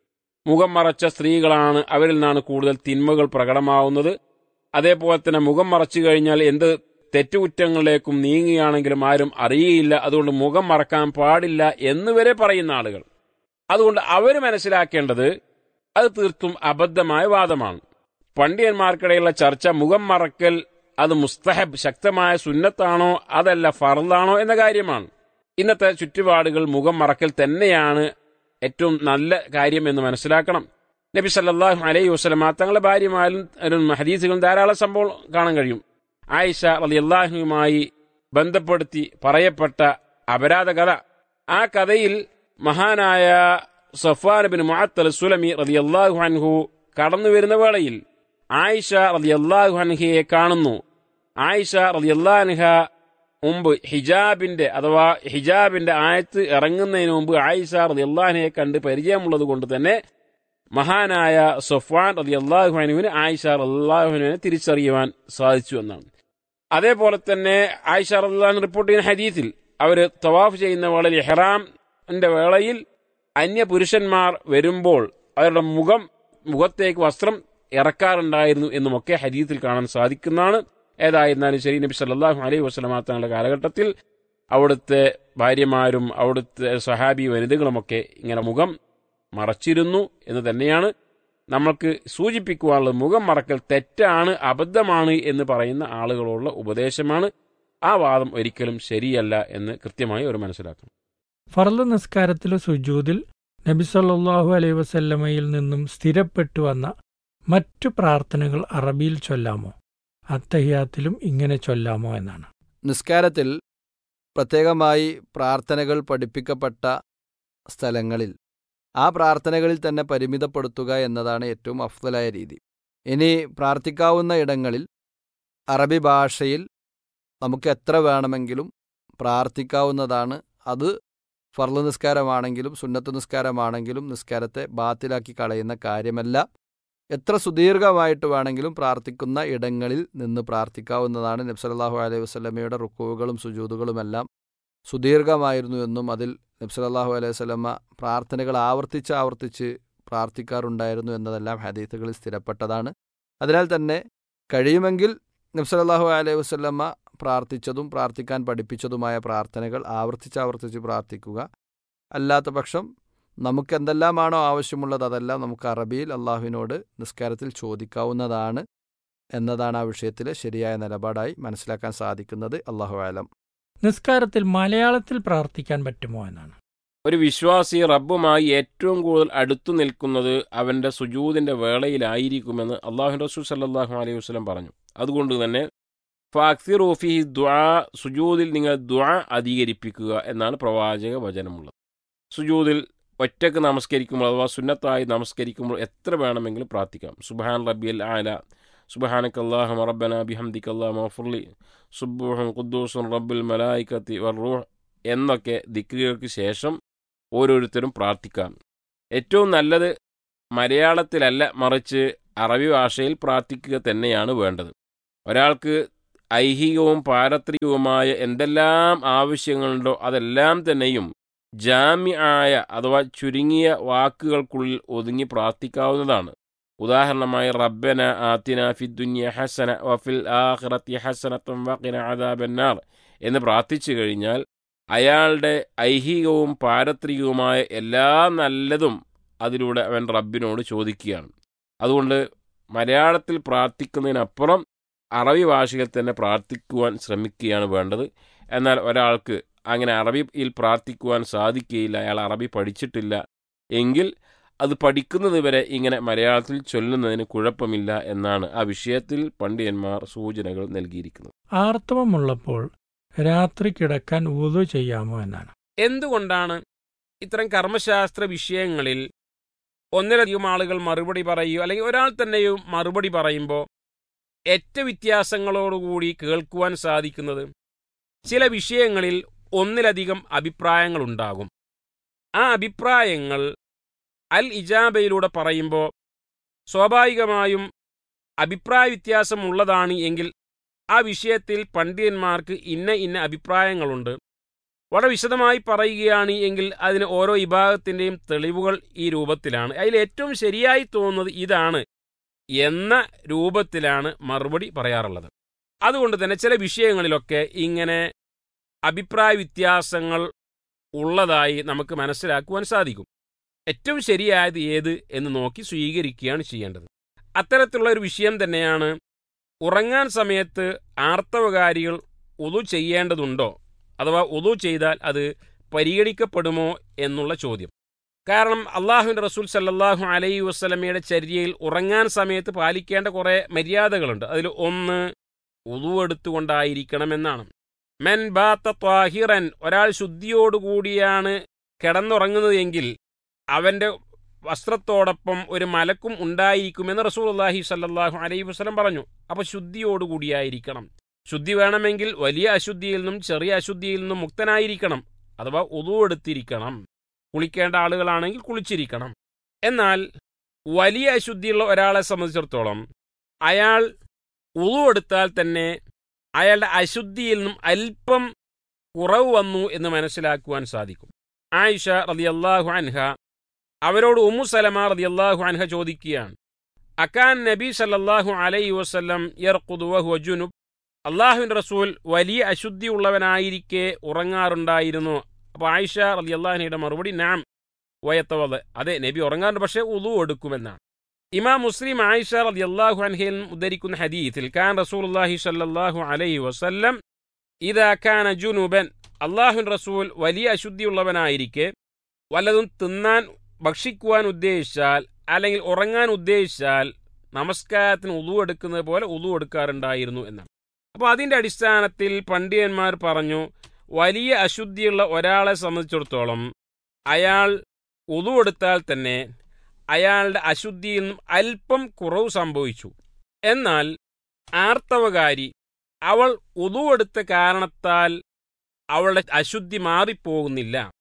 മുഖം മറച്ച സ്ത്രീകളാണ് അവരിൽ നിന്നാണ് കൂടുതൽ തിന്മകൾ പ്രകടമാവുന്നത് അതേപോലെ തന്നെ മുഖം മറച്ചു കഴിഞ്ഞാൽ എന്ത് തെറ്റുകുറ്റങ്ങളിലേക്കും നീങ്ങുകയാണെങ്കിലും ആരും അറിയുകയില്ല അതുകൊണ്ട് മുഖം മറക്കാൻ പാടില്ല എന്ന് വരെ പറയുന്ന ആളുകൾ അതുകൊണ്ട് അവർ മനസ്സിലാക്കേണ്ടത് അത് തീർത്തും അബദ്ധമായ വാദമാണ് പണ്ഡിതന്മാർക്കിടയിലുള്ള ചർച്ച മുഖം മറക്കൽ അത് മുസ്തഹബ് ശക്തമായ സുന്നത്താണോ അതല്ല ഫർദാണോ എന്ന കാര്യമാണ് ഇന്നത്തെ ചുറ്റുപാടുകൾ മുഖം മറക്കൽ തന്നെയാണ് ഏറ്റവും നല്ല കാര്യം എന്ന് മനസ്സിലാക്കണം നബി സല്ലല്ലാഹു അലൈഹി വസല്ലമ തങ്ങളുടെ ഭാര്യമാരും ഹദീസുകളും ധാരാളം സംഭവം കാണാൻ കഴിയും ആയിഷ റളിയല്ലാഹുവുമായി ബന്ധപ്പെടുത്തി പറയപ്പെട്ട അപരാധ കഥ ആ കഥയിൽ മഹാനായ സഫാൻ ബിൻ മുഅത്തൽ സുലമി റളിയല്ലാഹു അൻഹു കടന്നു വരുന്ന വേളയിൽ ആയിഷ റളിയല്ലാഹു അൻഹയെ കാണുന്നു ആയിഷ റളിയല്ലാഹു അൻഹ മുമ്പ് ഹിജാബിന്റെ അഥവാ ഹിജാബിന്റെ ആയത്ത് ഇറങ്ങുന്നതിന് മുമ്പ് ആയിഷ റളിയല്ലാഹുവിനെ കണ്ട് പരിചയമുള്ളത് കൊണ്ട് തന്നെ മഹാനായ സഫ്വാൻ റളിയല്ലാഹു അൻഹുവിന് ആയിഷ റളിയല്ലാഹുവിനെ തിരിച്ചറിയുവാൻ സാധിച്ചു എന്നാണ് അതേപോലെ തന്നെ ആയിഷ റളിയല്ലാഹു റിപ്പോർട്ട് ചെയ്യുന്ന ഹദീസിൽ അവർ തവാഫ് ചെയ്യുന്ന വേളയിൽ ഇഹ്റാമിന്റെ വേളയിൽ അന്യ പുരുഷന്മാർ വരുമ്പോൾ അവരുടെ മുഖം മുഖത്തേക്ക് വസ്ത്രം ഇറക്കാറുണ്ടായിരുന്നു എന്നുമൊക്കെ ഹദീസിൽ കാണാൻ സാധിക്കുന്നതാണ് ഏതായിരുന്നാലും ശരി നബി സല്ലല്ലാഹു അലൈഹി വസല്ലമ തങ്ങളുടെ കാലഘട്ടത്തിൽ അവിടുത്തെ ഭാര്യമാരും അവിടുത്തെ സഹാബി വനിതകളുമൊക്കെ ഇങ്ങനെ മുഖം മറച്ചിരുന്നു എന്ന് തന്നെയാണ് നമ്മൾക്ക് സൂചിപ്പിക്കുവാനുള്ളത് മുഖം മറക്കൽ തെറ്റാണ് അബദ്ധമാണ് എന്ന് പറയുന്ന ആളുകളുള്ള ഉപദേശമാണ് ആ വാദം ഒരിക്കലും ശരിയല്ല എന്ന് കൃത്യമായി അവർ മനസ്സിലാക്കണം ഫർദ് നിസ്കാരത്തിലെ സുജൂദിൽ നബി സല്ലല്ലാഹു അലൈഹി വസല്ലമയിൽ നിന്നും സ്ഥിരപ്പെട്ടു വന്ന മറ്റു പ്രാർത്ഥനകൾ അറബിയിൽ ചൊല്ലാമോ അത്തഹിയാത്തിലും ഇങ്ങനെ ചൊല്ലാമോ എന്നാണ് നിസ്കാരത്തിൽ പ്രത്യേകമായി പ്രാർത്ഥനകൾ പഠിപ്പിക്കപ്പെട്ട സ്ഥലങ്ങളിൽ ആ പ്രാർത്ഥനകളിൽ തന്നെ പരിമിതപ്പെടുത്തുക എന്നതാണ് ഏറ്റവും അഫ്ദലായ രീതി ഇനി പ്രാർത്ഥിക്കാവുന്ന ഇടങ്ങളിൽ അറബി ഭാഷയിൽ നമുക്ക് എത്ര വേണമെങ്കിലും പ്രാർത്ഥിക്കാവുന്നതാണ് അത് ഫർള് നിസ്കാരമാണെങ്കിലും സുന്നത്ത് നിസ്കാരമാണെങ്കിലും നിസ്കാരത്തെ ബാത്തിലാക്കി കളയുന്ന കാര്യമല്ല എത്ര സുദീർഘമായിട്ട് വേണമെങ്കിലും പ്രാർത്ഥിക്കുന്ന ഇടങ്ങളിൽ നിന്ന് പ്രാർത്ഥിക്കാവുന്നതാണ് നബ്സലാഹു അലൈഹി വസ്ലമയുടെ റുക്കുവുകളും സുജൂതുകളുമെല്ലാം സുദീർഘമായിരുന്നു എന്നും അതിൽ നബ്സലാഹു അലൈഹി വസ്ലമ പ്രാർത്ഥനകൾ ആവർത്തിച്ച് ആവർത്തിച്ച് പ്രാർത്ഥിക്കാറുണ്ടായിരുന്നു എന്നതെല്ലാം ഹദീത്തുകളിൽ സ്ഥിരപ്പെട്ടതാണ് അതിനാൽ തന്നെ കഴിയുമെങ്കിൽ നബ്സലാഹു അലൈഹി വസ്ലമ പ്രാർത്ഥിച്ചതും പ്രാർത്ഥിക്കാൻ പഠിപ്പിച്ചതുമായ പ്രാർത്ഥനകൾ ആവർത്തിച്ച് ആവർത്തിച്ച് പ്രാർത്ഥിക്കുക അല്ലാത്ത പക്ഷം നമുക്ക് എന്തെല്ലാമാണോ ആവശ്യമുള്ളത് അതെല്ലാം നമുക്ക് അറബിയിൽ അള്ളാഹുവിനോട് നിസ്കാരത്തിൽ ചോദിക്കാവുന്നതാണ് എന്നതാണ് ആ വിഷയത്തിലെ ശരിയായ നിലപാടായി മനസ്സിലാക്കാൻ സാധിക്കുന്നത് അള്ളാഹു ആലം നിസ്കാരത്തിൽ മലയാളത്തിൽ പ്രാർത്ഥിക്കാൻ പറ്റുമോ എന്നാണ് ഒരു വിശ്വാസി റബ്ബുമായി ഏറ്റവും കൂടുതൽ അടുത്തു നിൽക്കുന്നത് അവന്റെ സുജൂദിന്റെ വേളയിലായിരിക്കുമെന്ന് അള്ളാഹു റസൂൽ സല്ലാഹു അലൈഹി വസ്ലം പറഞ്ഞു അതുകൊണ്ട് തന്നെ ഫാക്സിറൂഫി ദ്വാ സുജൂദിൽ നിങ്ങൾ ദ്വാ അധികരിപ്പിക്കുക എന്നാണ് പ്രവാചക വചനമുള്ളത് സുജൂദിൽ ഒറ്റക്ക് നമസ്കരിക്കുമ്പോൾ അഥവാ സുന്നത്തായി നമസ്കരിക്കുമ്പോൾ എത്ര വേണമെങ്കിലും പ്രാർത്ഥിക്കാം സുബഹാൻ റബ്ബിയൽ ആല സുബഹാനക്ക് അള്ളാഹു റബ്ബന ബിഹംദിക്ക് അള്ളാഹ് മഫുർലി സുബുഹും ഖുദ്ദൂസും റബ്ബുൽ മലായിക്കത്തി വർറൂഹ് എന്നൊക്കെ ദിക്രികൾക്ക് ശേഷം ഓരോരുത്തരും പ്രാർത്ഥിക്കാം ഏറ്റവും നല്ലത് മലയാളത്തിലല്ല മറിച്ച് അറബി ഭാഷയിൽ പ്രാർത്ഥിക്കുക തന്നെയാണ് വേണ്ടത് ഒരാൾക്ക് ഐഹികവും പാരത്രികവുമായ എന്തെല്ലാം ആവശ്യങ്ങളുണ്ടോ അതെല്ലാം തന്നെയും ജാമ്യായ അഥവാ ചുരുങ്ങിയ വാക്കുകൾക്കുള്ളിൽ ഒതുങ്ങി പ്രാർത്ഥിക്കാവുന്നതാണ് ഉദാഹരണമായി റബ്ബന ആത്തിന ഫിദ്ദുന്യ ഹസന വഫിൽ ആഖിറത്തി ഹസനത്തും വഖിന അദാബന്നാർ എന്ന് പ്രാർത്ഥിച്ചു കഴിഞ്ഞാൽ അയാളുടെ ഐഹികവും പാരത്രികവുമായ എല്ലാ നല്ലതും അതിലൂടെ അവൻ റബ്ബിനോട് ചോദിക്കുകയാണ് അതുകൊണ്ട് മലയാളത്തിൽ പ്രാർത്ഥിക്കുന്നതിനപ്പുറം അറബി ഭാഷയിൽ തന്നെ പ്രാർത്ഥിക്കുവാൻ ശ്രമിക്കുകയാണ് വേണ്ടത് എന്നാൽ ഒരാൾക്ക് അങ്ങനെ അറബിയിൽ പ്രാർത്ഥിക്കുവാൻ സാധിക്കുകയില്ല അയാൾ അറബി പഠിച്ചിട്ടില്ല എങ്കിൽ അത് പഠിക്കുന്നത് വരെ ഇങ്ങനെ മലയാളത്തിൽ ചൊല്ലുന്നതിന് കുഴപ്പമില്ല എന്നാണ് ആ വിഷയത്തിൽ പണ്ഡിതന്മാർ സൂചനകൾ നൽകിയിരിക്കുന്നത് ആർത്തവമുള്ളപ്പോൾ രാത്രി കിടക്കാൻ വുതു ചെയ്യാമോ എന്നാണ് എന്തുകൊണ്ടാണ് ഇത്തരം കർമ്മശാസ്ത്ര വിഷയങ്ങളിൽ ഒന്നിലധികം ആളുകൾ മറുപടി പറയുകയോ അല്ലെങ്കിൽ ഒരാൾ തന്നെയും മറുപടി പറയുമ്പോൾ ഏറ്റ വ്യത്യാസങ്ങളോടുകൂടി കേൾക്കുവാൻ സാധിക്കുന്നത് ചില വിഷയങ്ങളിൽ ഒന്നിലധികം അഭിപ്രായങ്ങളുണ്ടാകും ആ അഭിപ്രായങ്ങൾ അൽ ഇജാബയിലൂടെ പറയുമ്പോൾ സ്വാഭാവികമായും അഭിപ്രായ വ്യത്യാസമുള്ളതാണ് എങ്കിൽ ആ വിഷയത്തിൽ പണ്ഡിതന്മാർക്ക് ഇന്ന ഇന്ന അഭിപ്രായങ്ങളുണ്ട് വളരെ വിശദമായി പറയുകയാണ് എങ്കിൽ അതിന് ഓരോ വിഭാഗത്തിൻ്റെയും തെളിവുകൾ ഈ രൂപത്തിലാണ് അതിൽ ഏറ്റവും ശരിയായി തോന്നുന്നത് ഇതാണ് എന്ന രൂപത്തിലാണ് മറുപടി പറയാറുള്ളത് അതുകൊണ്ട് തന്നെ ചില വിഷയങ്ങളിലൊക്കെ ഇങ്ങനെ അഭിപ്രായ വ്യത്യാസങ്ങൾ ഉള്ളതായി നമുക്ക് മനസ്സിലാക്കുവാൻ സാധിക്കും ഏറ്റവും ശരിയായത് ഏത് എന്ന് നോക്കി സ്വീകരിക്കുകയാണ് ചെയ്യേണ്ടത് അത്തരത്തിലുള്ള ഒരു വിഷയം തന്നെയാണ് ഉറങ്ങാൻ സമയത്ത് ആർത്തവകാരികൾ ഉതു ചെയ്യേണ്ടതുണ്ടോ അഥവാ ഉതു ചെയ്താൽ അത് പരിഗണിക്കപ്പെടുമോ എന്നുള്ള ചോദ്യം കാരണം അള്ളാഹുവിൻ്റെ റസൂൽ സല്ലാഹു അലൈ വസ്ലമയുടെ ചര്യയിൽ ഉറങ്ങാൻ സമയത്ത് പാലിക്കേണ്ട കുറേ മര്യാദകളുണ്ട് അതിൽ ഒന്ന് ഉതുവെടുത്തുകൊണ്ടായിരിക്കണമെന്നാണ് മെൻ ബാത്ത ത്വാഹിറൻ ഒരാൾ ശുദ്ധിയോടുകൂടിയാണ് കിടന്നുറങ്ങുന്നത് എങ്കിൽ അവന്റെ വസ്ത്രത്തോടൊപ്പം ഒരു മലക്കും ഉണ്ടായിരിക്കുമെന്ന് റസൂൽ അള്ളാഹി സല്ലാഹു അലൈഹി വസ്ലം പറഞ്ഞു അപ്പോൾ ശുദ്ധിയോടുകൂടിയായിരിക്കണം ശുദ്ധി വേണമെങ്കിൽ വലിയ അശുദ്ധിയിൽ നിന്നും ചെറിയ അശുദ്ധിയിൽ നിന്നും മുക്തനായിരിക്കണം അഥവാ ഉതുവെടുത്തിരിക്കണം കുളിക്കേണ്ട ആളുകളാണെങ്കിൽ കുളിച്ചിരിക്കണം എന്നാൽ വലിയ അശുദ്ധിയുള്ള ഒരാളെ സംബന്ധിച്ചിടത്തോളം അയാൾ ഉളുവെടുത്താൽ തന്നെ അയാളുടെ അശുദ്ധിയിൽ നിന്നും അല്പം കുറവ് വന്നു എന്ന് മനസ്സിലാക്കുവാൻ സാധിക്കും ആയിഷ റളിയല്ലാഹു അൻഹ അവരോട് ഉമ്മു സലമ റളിയല്ലാഹു അൻഹ ചോദിക്കുകയാണ് അക്കാൻ നബി സല്ലല്ലാഹു അലൈഹി വസല്ലം യർഖുദു വഹുവ ജുനുബ് അള്ളാഹുവിന്റെ റസൂൽ വലിയ അശുദ്ധിയുള്ളവനായിരിക്കെ ഉറങ്ങാറുണ്ടായിരുന്നു അപ്പോൾ ആയിഷ റളിയല്ലാഹുവിന്റെ മറുപടി നാം വയത്തവത് അതെ നബി ഉറങ്ങാറുണ്ട് പക്ഷേ ഉളു എടുക്കുമെന്നാണ് ഇമാം മുസ്ലിം ആയിഷ റളിയല്ലാഹു അൻഹയിൽ ഉദ്ധരിക്കുന്ന ഹദീത്തിൽ കാൻ റസൂലുള്ളാഹി സ്വല്ലല്ലാഹു അലൈഹി വസല്ലം ഇദാ കാന ജുനുബൻ അള്ളാഹുൻ റസൂൽ വലിയ അശുദ്ധിയുള്ളവനായിരിക്കെ വല്ലതും തിന്നാൻ ഭക്ഷിക്കുവാൻ ഉദ്ദേശിച്ചാൽ അല്ലെങ്കിൽ ഉറങ്ങാൻ ഉദ്ദേശിച്ചാൽ നമസ്കാരത്തിന് ഉളു എടുക്കുന്നത് പോലെ ഉളു എടുക്കാറുണ്ടായിരുന്നു എന്നാണ് അപ്പോൾ അതിന്റെ അടിസ്ഥാനത്തിൽ പണ്ഡിതന്മാർ പറഞ്ഞു വലിയ അശുദ്ധിയുള്ള ഒരാളെ സംബന്ധിച്ചിടത്തോളം അയാൾ ഉളു എടുത്താൽ തന്നെ അയാളുടെ അശുദ്ധിയിൽ നിന്നും അല്പം കുറവ് സംഭവിച്ചു എന്നാൽ ആർത്തവകാരി അവൾ ഉതുവെടുത്ത കാരണത്താൽ അവളുടെ അശുദ്ധി മാറിപ്പോകുന്നില്ല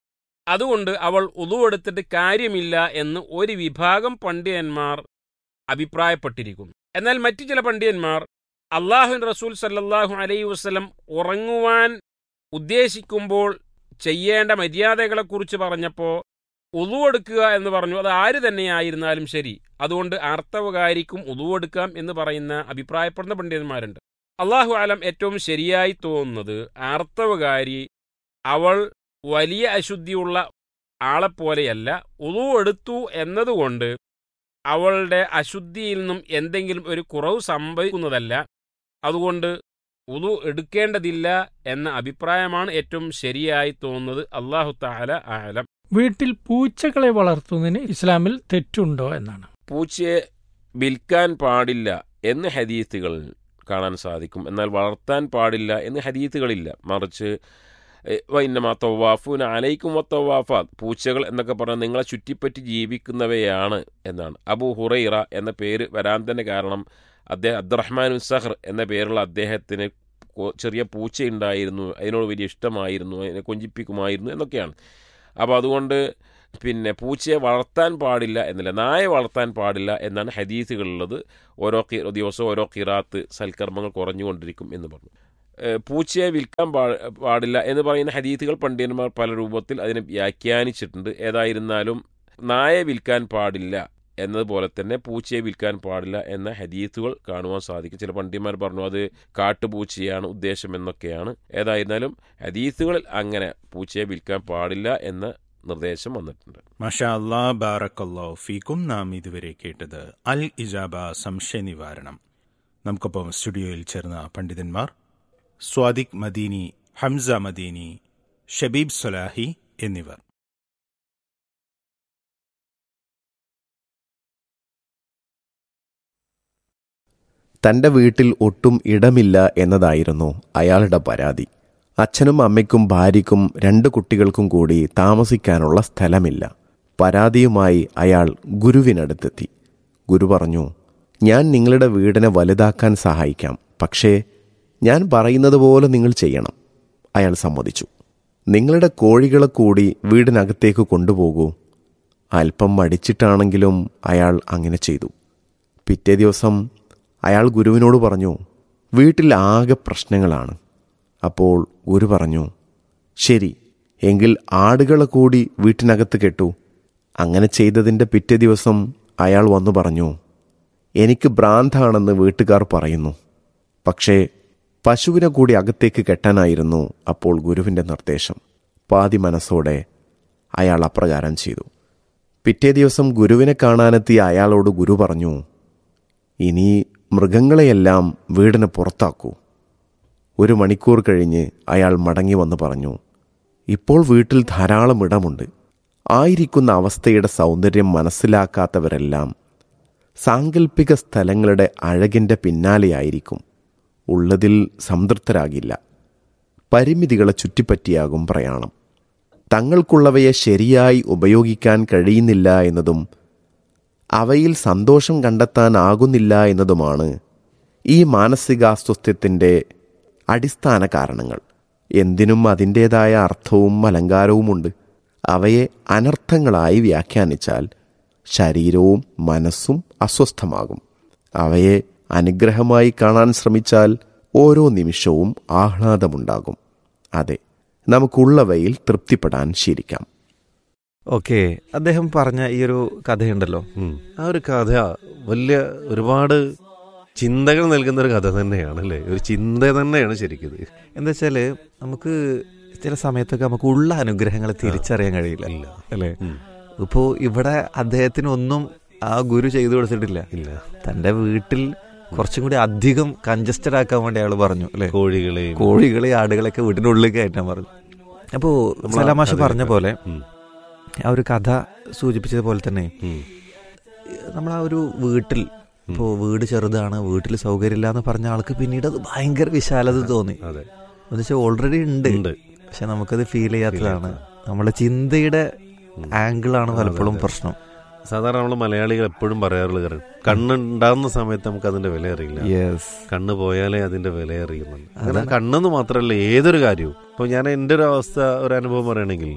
അതുകൊണ്ട് അവൾ ഉതുവെടുത്തിട്ട് കാര്യമില്ല എന്ന് ഒരു വിഭാഗം പണ്ഡിതന്മാർ അഭിപ്രായപ്പെട്ടിരിക്കുന്നു എന്നാൽ മറ്റു ചില പണ്ഡിതന്മാർ അള്ളാഹു റസൂൽ സല്ലല്ലാഹു അലൈഹി വസല്ലം ഉറങ്ങുവാൻ ഉദ്ദേശിക്കുമ്പോൾ ചെയ്യേണ്ട മര്യാദകളെക്കുറിച്ച് പറഞ്ഞപ്പോൾ ഉതുവെടുക്കുക എന്ന് പറഞ്ഞു അത് ആര് തന്നെയായിരുന്നാലും ശരി അതുകൊണ്ട് ആർത്തവകാരിക്കും ഉതുവെടുക്കാം എന്ന് പറയുന്ന അഭിപ്രായപ്പെടുന്ന പണ്ഡിതന്മാരുണ്ട് അള്ളാഹു ആലം ഏറ്റവും ശരിയായി തോന്നുന്നത് ആർത്തവകാരി അവൾ വലിയ അശുദ്ധിയുള്ള ആളെപ്പോലെയല്ല ഉളു എടുത്തു എന്നതുകൊണ്ട് അവളുടെ അശുദ്ധിയിൽ നിന്നും എന്തെങ്കിലും ഒരു കുറവ് സംഭവിക്കുന്നതല്ല അതുകൊണ്ട് ഉളു എടുക്കേണ്ടതില്ല എന്ന അഭിപ്രായമാണ് ഏറ്റവും ശരിയായി തോന്നുന്നത് അള്ളാഹു താല ആലം വീട്ടിൽ പൂച്ചകളെ വളർത്തുന്നതിന് ഇസ്ലാമിൽ തെറ്റുണ്ടോ എന്നാണ് പൂച്ചയെ വിൽക്കാൻ പാടില്ല എന്ന് ഹദീത്തുകളിൽ കാണാൻ സാധിക്കും എന്നാൽ വളർത്താൻ പാടില്ല എന്ന് ഹദീത്തുകളില്ല മറിച്ച് വൈന്നമാ തവാഫൂൻ അലൈക്കും വത്തവാഫാത്ത് പൂച്ചകൾ എന്നൊക്കെ പറഞ്ഞാൽ നിങ്ങളെ ചുറ്റിപ്പറ്റി ജീവിക്കുന്നവയാണ് എന്നാണ് അബു ഹുറൈറ എന്ന പേര് വരാൻ തന്നെ കാരണം അദ്ദേഹം അബ്ദുറഹ്മാൻ സഹർ എന്ന പേരുള്ള അദ്ദേഹത്തിന് കൊ- ചെറിയ പൂച്ചയുണ്ടായിരുന്നു അതിനോട് വലിയ ഇഷ്ടമായിരുന്നു അതിനെ കൊഞ്ചിപ്പിക്കുമായിരുന്നു എന്നൊക്കെയാണ് അപ്പോൾ അതുകൊണ്ട് പിന്നെ പൂച്ചയെ വളർത്താൻ പാടില്ല എന്നില്ല നായ വളർത്താൻ പാടില്ല എന്നാണ് ഹദീസുകളുള്ളത് ഓരോ കി ദിവസവും ഓരോ കിറാത്ത് സൽക്കർമ്മങ്ങൾ കുറഞ്ഞുകൊണ്ടിരിക്കും എന്ന് പറഞ്ഞു ഏഹ് പൂച്ചയെ വിൽക്കാൻ പാ പാടില്ല എന്ന് പറയുന്ന ഹദീസുകൾ പണ്ഡിതന്മാർ പല രൂപത്തിൽ അതിനെ വ്യാഖ്യാനിച്ചിട്ടുണ്ട് ഏതായിരുന്നാലും നായ വിൽക്കാൻ പാടില്ല എന്നതുപോലെ തന്നെ പൂച്ചയെ വിൽക്കാൻ പാടില്ല എന്ന ഹദീസുകൾ കാണുവാൻ സാധിക്കും ചില പണ്ഡിതന്മാർ പറഞ്ഞു അത് കാട്ടുപൂച്ചയാണ് ഉദ്ദേശം എന്നൊക്കെയാണ് ഏതായിരുന്നാലും ഹദീസുകളിൽ അങ്ങനെ പൂച്ചയെ വിൽക്കാൻ പാടില്ല എന്ന നിർദ്ദേശം വന്നിട്ടുണ്ട് മഷാ അല്ലാ ബാറക്കല്ലോ ഫീക്കും നാം ഇതുവരെ കേട്ടത് അൽ ഇജാബ സംശയ നിവാരണം നമുക്കൊപ്പം സ്റ്റുഡിയോയിൽ ചേർന്ന പണ്ഡിതന്മാർ സ്വാദിഖ് മദീനി ഹംസ മദീനി ഷബീബ് സൊലാഹി എന്നിവർ തന്റെ വീട്ടിൽ ഒട്ടും ഇടമില്ല എന്നതായിരുന്നു അയാളുടെ പരാതി അച്ഛനും അമ്മയ്ക്കും ഭാര്യയ്ക്കും രണ്ട് കുട്ടികൾക്കും കൂടി താമസിക്കാനുള്ള സ്ഥലമില്ല പരാതിയുമായി അയാൾ ഗുരുവിനടുത്തെത്തി ഗുരു പറഞ്ഞു ഞാൻ നിങ്ങളുടെ വീടിനെ വലുതാക്കാൻ സഹായിക്കാം പക്ഷേ ഞാൻ പറയുന്നത് പോലെ നിങ്ങൾ ചെയ്യണം അയാൾ സമ്മതിച്ചു നിങ്ങളുടെ കോഴികളെ കൂടി വീടിനകത്തേക്ക് കൊണ്ടുപോകൂ അല്പം മടിച്ചിട്ടാണെങ്കിലും അയാൾ അങ്ങനെ ചെയ്തു പിറ്റേ ദിവസം അയാൾ ഗുരുവിനോട് പറഞ്ഞു വീട്ടിൽ ആകെ പ്രശ്നങ്ങളാണ് അപ്പോൾ ഗുരു പറഞ്ഞു ശരി എങ്കിൽ ആടുകളെ കൂടി വീട്ടിനകത്ത് കെട്ടു അങ്ങനെ ചെയ്തതിൻ്റെ പിറ്റേ ദിവസം അയാൾ വന്നു പറഞ്ഞു എനിക്ക് ഭ്രാന്താണെന്ന് വീട്ടുകാർ പറയുന്നു പക്ഷേ പശുവിനെ കൂടി അകത്തേക്ക് കെട്ടാനായിരുന്നു അപ്പോൾ ഗുരുവിൻ്റെ നിർദ്ദേശം പാതി മനസ്സോടെ അയാൾ അപ്രകാരം ചെയ്തു പിറ്റേ ദിവസം ഗുരുവിനെ കാണാനെത്തിയ അയാളോട് ഗുരു പറഞ്ഞു ഇനി മൃഗങ്ങളെയെല്ലാം വീടിന് പുറത്താക്കൂ ഒരു മണിക്കൂർ കഴിഞ്ഞ് അയാൾ മടങ്ങി വന്ന് പറഞ്ഞു ഇപ്പോൾ വീട്ടിൽ ധാരാളം ഇടമുണ്ട് ആയിരിക്കുന്ന അവസ്ഥയുടെ സൗന്ദര്യം മനസ്സിലാക്കാത്തവരെല്ലാം സാങ്കല്പിക സ്ഥലങ്ങളുടെ അഴകിൻ്റെ പിന്നാലെയായിരിക്കും ഉള്ളതിൽ സംതൃപ്തരാകില്ല പരിമിതികളെ ചുറ്റിപ്പറ്റിയാകും പ്രയാണം തങ്ങൾക്കുള്ളവയെ ശരിയായി ഉപയോഗിക്കാൻ കഴിയുന്നില്ല എന്നതും അവയിൽ സന്തോഷം കണ്ടെത്താനാകുന്നില്ല എന്നതുമാണ് ഈ മാനസികാസ്വസ്ഥ്യത്തിൻ്റെ അടിസ്ഥാന കാരണങ്ങൾ എന്തിനും അതിൻ്റേതായ അർത്ഥവും അലങ്കാരവുമുണ്ട് അവയെ അനർത്ഥങ്ങളായി വ്യാഖ്യാനിച്ചാൽ ശരീരവും മനസ്സും അസ്വസ്ഥമാകും അവയെ അനുഗ്രഹമായി കാണാൻ ശ്രമിച്ചാൽ ഓരോ നിമിഷവും ആഹ്ലാദമുണ്ടാകും അതെ നമുക്കുള്ളവയിൽ തൃപ്തിപ്പെടാൻ ശീലിക്കാം ഓക്കെ അദ്ദേഹം പറഞ്ഞ ഈ ഒരു കഥയുണ്ടല്ലോ ആ ഒരു കഥ വലിയ ഒരുപാട് ചിന്തകൾ നൽകുന്ന ഒരു കഥ തന്നെയാണ് അല്ലേ ഒരു ചിന്ത തന്നെയാണ് ശരിക്കും ഇത് എന്താ വെച്ചാല് നമുക്ക് ചില സമയത്തൊക്കെ നമുക്ക് ഉള്ള അനുഗ്രഹങ്ങളെ തിരിച്ചറിയാൻ കഴിയില്ല ഇല്ല. അല്ലേ ഉം. ഇപ്പോ ഇവിടെ അദ്ദേഹത്തിന് ഒന്നും ആ ഗുരു ചെയ്തു കൊടുത്തിട്ടില്ല ഇല്ല തന്റെ വീട്ടിൽ കുറച്ചും കൂടി അധികം കൺജസ്റ്റഡ് ആക്കാൻ വേണ്ടി അയാൾ പറഞ്ഞു അല്ലെ കോഴികളെയും കോഴികളെ ആടുകളൊക്കെ വീട്ടിന്റെ ഉള്ളിൽ കയറ്റാൻ പറഞ്ഞു അപ്പോ നമ്മള് സലാമാഷ് അതെ, പറഞ്ഞ പോലെ ഉം, ആ ഒരു കഥ സൂചിപ്പിച്ചതുപോലെ തന്നെ ഉം. നമ്മൾ ആ ഒരു വീട്ടിൽ ഇപ്പോൾ വീട് ചെറുതാണ് വീട്ടിൽ സൗകര്യമില്ല എന്ന് പറഞ്ഞ ആൾക്ക് പിന്നീട് അത് ഭയങ്കര വിശാലത തോന്നി അതെ എന്ന് വെച്ചാൽ ഓൾറെഡി ഉണ്ട് ഉണ്ട് പക്ഷെ നമുക്കത് ഫീൽ ചെയ്യാത്തതാണ് ചെയ്യാത്തതാണ്. നമ്മുടെ ചിന്തയുടെ ഉം. ആംഗിളാണ് അതെ, പലപ്പോഴും അതെ. പ്രശ്നം സാധാരണ നമ്മൾ മലയാളികൾ എപ്പോഴും പറയാറുള്ള കാര്യം കണ്ണുണ്ടാകുന്ന സമയത്ത് നമുക്ക് അതിന്റെ വില അറിയില്ല യെസ് കണ്ണ് പോയാലേ അതിന്റെ വില അറിയുന്നുള്ളൂ അതാണ്. അങ്ങനെ കണ്ണെന്ന് മാത്രമല്ല ഏതൊരു കാര്യവും ഇപ്പൊ ഞാൻ എൻ്റെ ഒരു അവസ്ഥ ഒരു അനുഭവം പറയുകയാണെങ്കിൽ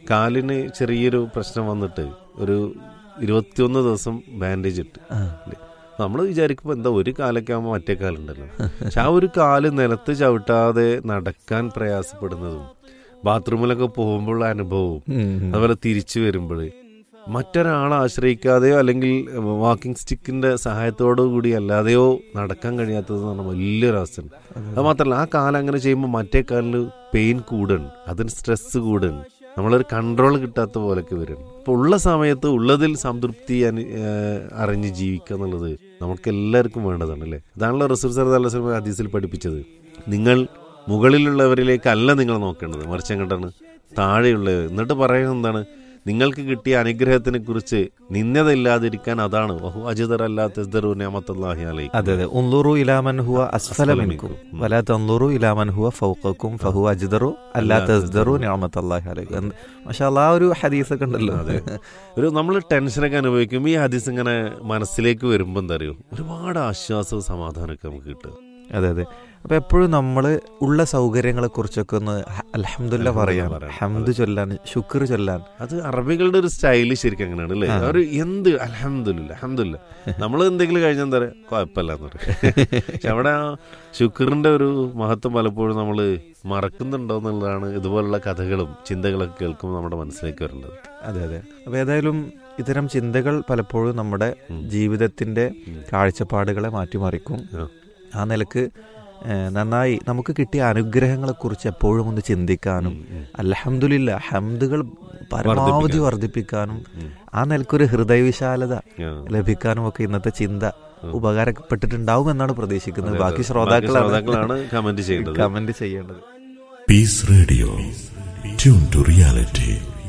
കാലിന് ചെറിയൊരു പ്രശ്നം വന്നിട്ട് ഒരു ഇരുപത്തിയൊന്ന് ദിവസം ബാൻഡേജ് ഇട്ട് നമ്മൾ വിചാരിക്കുമ്പോൾ എന്താ ഒരു കാലൊക്കെ ആകുമ്പോൾ മറ്റേ കാലുണ്ടല്ലോ പക്ഷെ ആ ഒരു കാല് നിലത്ത് ചവിട്ടാതെ നടക്കാൻ പ്രയാസപ്പെടുന്നതും ബാത്റൂമിലൊക്കെ പോകുമ്പോഴുള്ള അനുഭവവും അതുപോലെ തിരിച്ചു വരുമ്പോൾ മറ്റൊരാളെ ആശ്രയിക്കാതെയോ അല്ലെങ്കിൽ വാക്കിംഗ് സ്റ്റിക്കിന്റെ സഹായത്തോടു കൂടി അല്ലാതെയോ നടക്കാൻ കഴിയാത്തത് എന്ന് പറഞ്ഞാൽ വലിയൊരു അവസ്ഥയാണ് അത് മാത്രമല്ല ആ കാലം അങ്ങനെ ചെയ്യുമ്പോൾ മറ്റേ കാലിൽ പെയിൻ കൂടണം അതിന് സ്ട്രെസ് കൂടണം നമ്മളൊരു കൺട്രോൾ കിട്ടാത്ത പോലൊക്കെ വരും അപ്പോൾ ഉള്ള സമയത്ത് ഉള്ളതിൽ സംതൃപ്തി അനു- ഏഹ് അറിഞ്ഞ് ജീവിക്കുക എന്നുള്ളത് നമുക്ക് എല്ലാവർക്കും വേണ്ടതാണ് അല്ലേ അതാണല്ലോ റസൂൽ സർ സിനിമ ഹദീസിൽ പഠിപ്പിച്ചത് നിങ്ങൾ മുകളിലുള്ളവരിലേക്കല്ല നിങ്ങൾ നോക്കേണ്ടത് മറിച്ച് എങ്ങോട്ടാണ് താഴെയുള്ളവർ എന്നിട്ട് പറയുന്നത് എന്താണ് നിങ്ങൾക്ക് കിട്ടിയ അനുഗ്രഹത്തിനെ കുറിച്ച് നിന്ദതയില്ലാതിരിക്കാൻ അതാണ് വഹു അജിതർ അല്ലാത്ത അതെ അതെ ഉന്ദുറു ഇലാമൻ ഹുവ അസ്ഫല മിൻകും വലാ തന്ദുറു ഇലാമൻ ഹുവ ഫൗഖക്കും ഫഹു അജ്ദറു അല്ലാ തസ്ദറു നിഅമത്തല്ലാഹി അലൈക്കും മാഷാല്ലാ ആ ഒരു ഹദീസ് ഒക്കെ ഉണ്ടല്ലോ അതെ ഒരു നമ്മൾ ടെൻഷനൊക്കെ അനുഭവിക്കും ഈ ഹദീസ് ഇങ്ങനെ മനസ്സിലേക്ക് വരുമ്പോൾ എന്താ അറിയോ ഒരുപാട് ആശ്വാസവും സമാധാനമൊക്കെ നമുക്ക് കിട്ടുക അതെ അതെ അപ്പൊ എപ്പോഴും നമ്മൾ ഉള്ള സൗകര്യങ്ങളെ കുറിച്ചൊക്കെ ഒന്ന് അലഹമുല്ല പറയാൻ പറയാൻ. ഹംദ് ചൊല്ലാൻ ശുക്ർ ചൊല്ലാൻ അത് അറബികളുടെ ഒരു സ്റ്റൈല് ശരിക്കും അങ്ങനെയാണ് അല്ലേ ആ. അവർ എന്ത് അലഹമില്ല അലഹമില്ല നമ്മൾ എന്തെങ്കിലും കഴിഞ്ഞാൽ എന്താ പറയുക കുഴപ്പമില്ല എന്ന് പറയും പക്ഷെ അവിടെ ആ ശുക്റിന്റെ ഒരു മഹത്വം പലപ്പോഴും നമ്മൾ മറക്കുന്നുണ്ടോ എന്നുള്ളതാണ് ഇതുപോലുള്ള കഥകളും ചിന്തകളൊക്കെ കേൾക്കുമ്പോൾ നമ്മുടെ മനസ്സിലേക്ക് വരേണ്ടത് അതെ അതെ അപ്പൊ ഏതായാലും ഇത്തരം ചിന്തകൾ പലപ്പോഴും നമ്മുടെ ഉം. ജീവിതത്തിന്റെ ഉം. കാഴ്ചപ്പാടുകളെ മാറ്റിമറിക്കും ആ. ആ നിലക്ക് ഏഹ്, നന്നായി നമുക്ക് കിട്ടിയ അനുഗ്രഹങ്ങളെ കുറിച്ച് എപ്പോഴും ഒന്ന് ചിന്തിക്കാനും ഉം, ഉം. അൽഹംദുലില്ല ഹംദുകൾ പരമാവധി വർദ്ധിപ്പിക്കാൻ. വർദ്ധിപ്പിക്കാനും ഉം. ആ നിലക്കൊരു ഹൃദയവിശാലത ആ. ലഭിക്കാനും ഒക്കെ ഇന്നത്തെ ചിന്ത ഉം. ഉപകാരപ്പെട്ടിട്ടുണ്ടാവും എന്നാണ് പ്രതീക്ഷിക്കുന്നത് അതെ, ബാക്കി അതെ. ശ്രോതാക്കളാണ് ശ്രോതാക്കളാണ് കമന്റ് ചെയ്യേണ്ടത് കമന്റ് ചെയ്യേണ്ടത് Peace Radio. Tune to reality.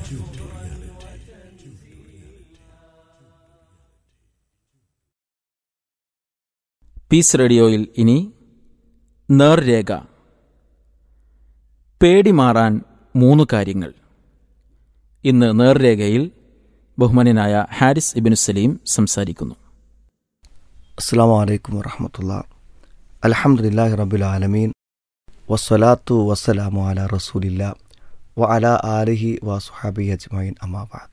Peace റേഡിയോയിൽ ഇനി നേർരേഖ പേടി മാറാൻ മൂന്ന് കാര്യങ്ങൾ ഇന്ന് നേർരേഖയിൽ ബഹുമാന്യനായ ഹാരിസ് ഇബിനു സലീം സംസാരിക്കുന്നു അസ്സാം വലൈക്കും വറഹമത്തുള്ള അലഹമുല്ലാഹി റബുൽ ആലമീൻ വസ്സലാത്തു വസ്സലാമു അല റസൂലില്ല വ അല ആലിഹി വസുഹാബി അജ്മൈൻ അമാബാദ്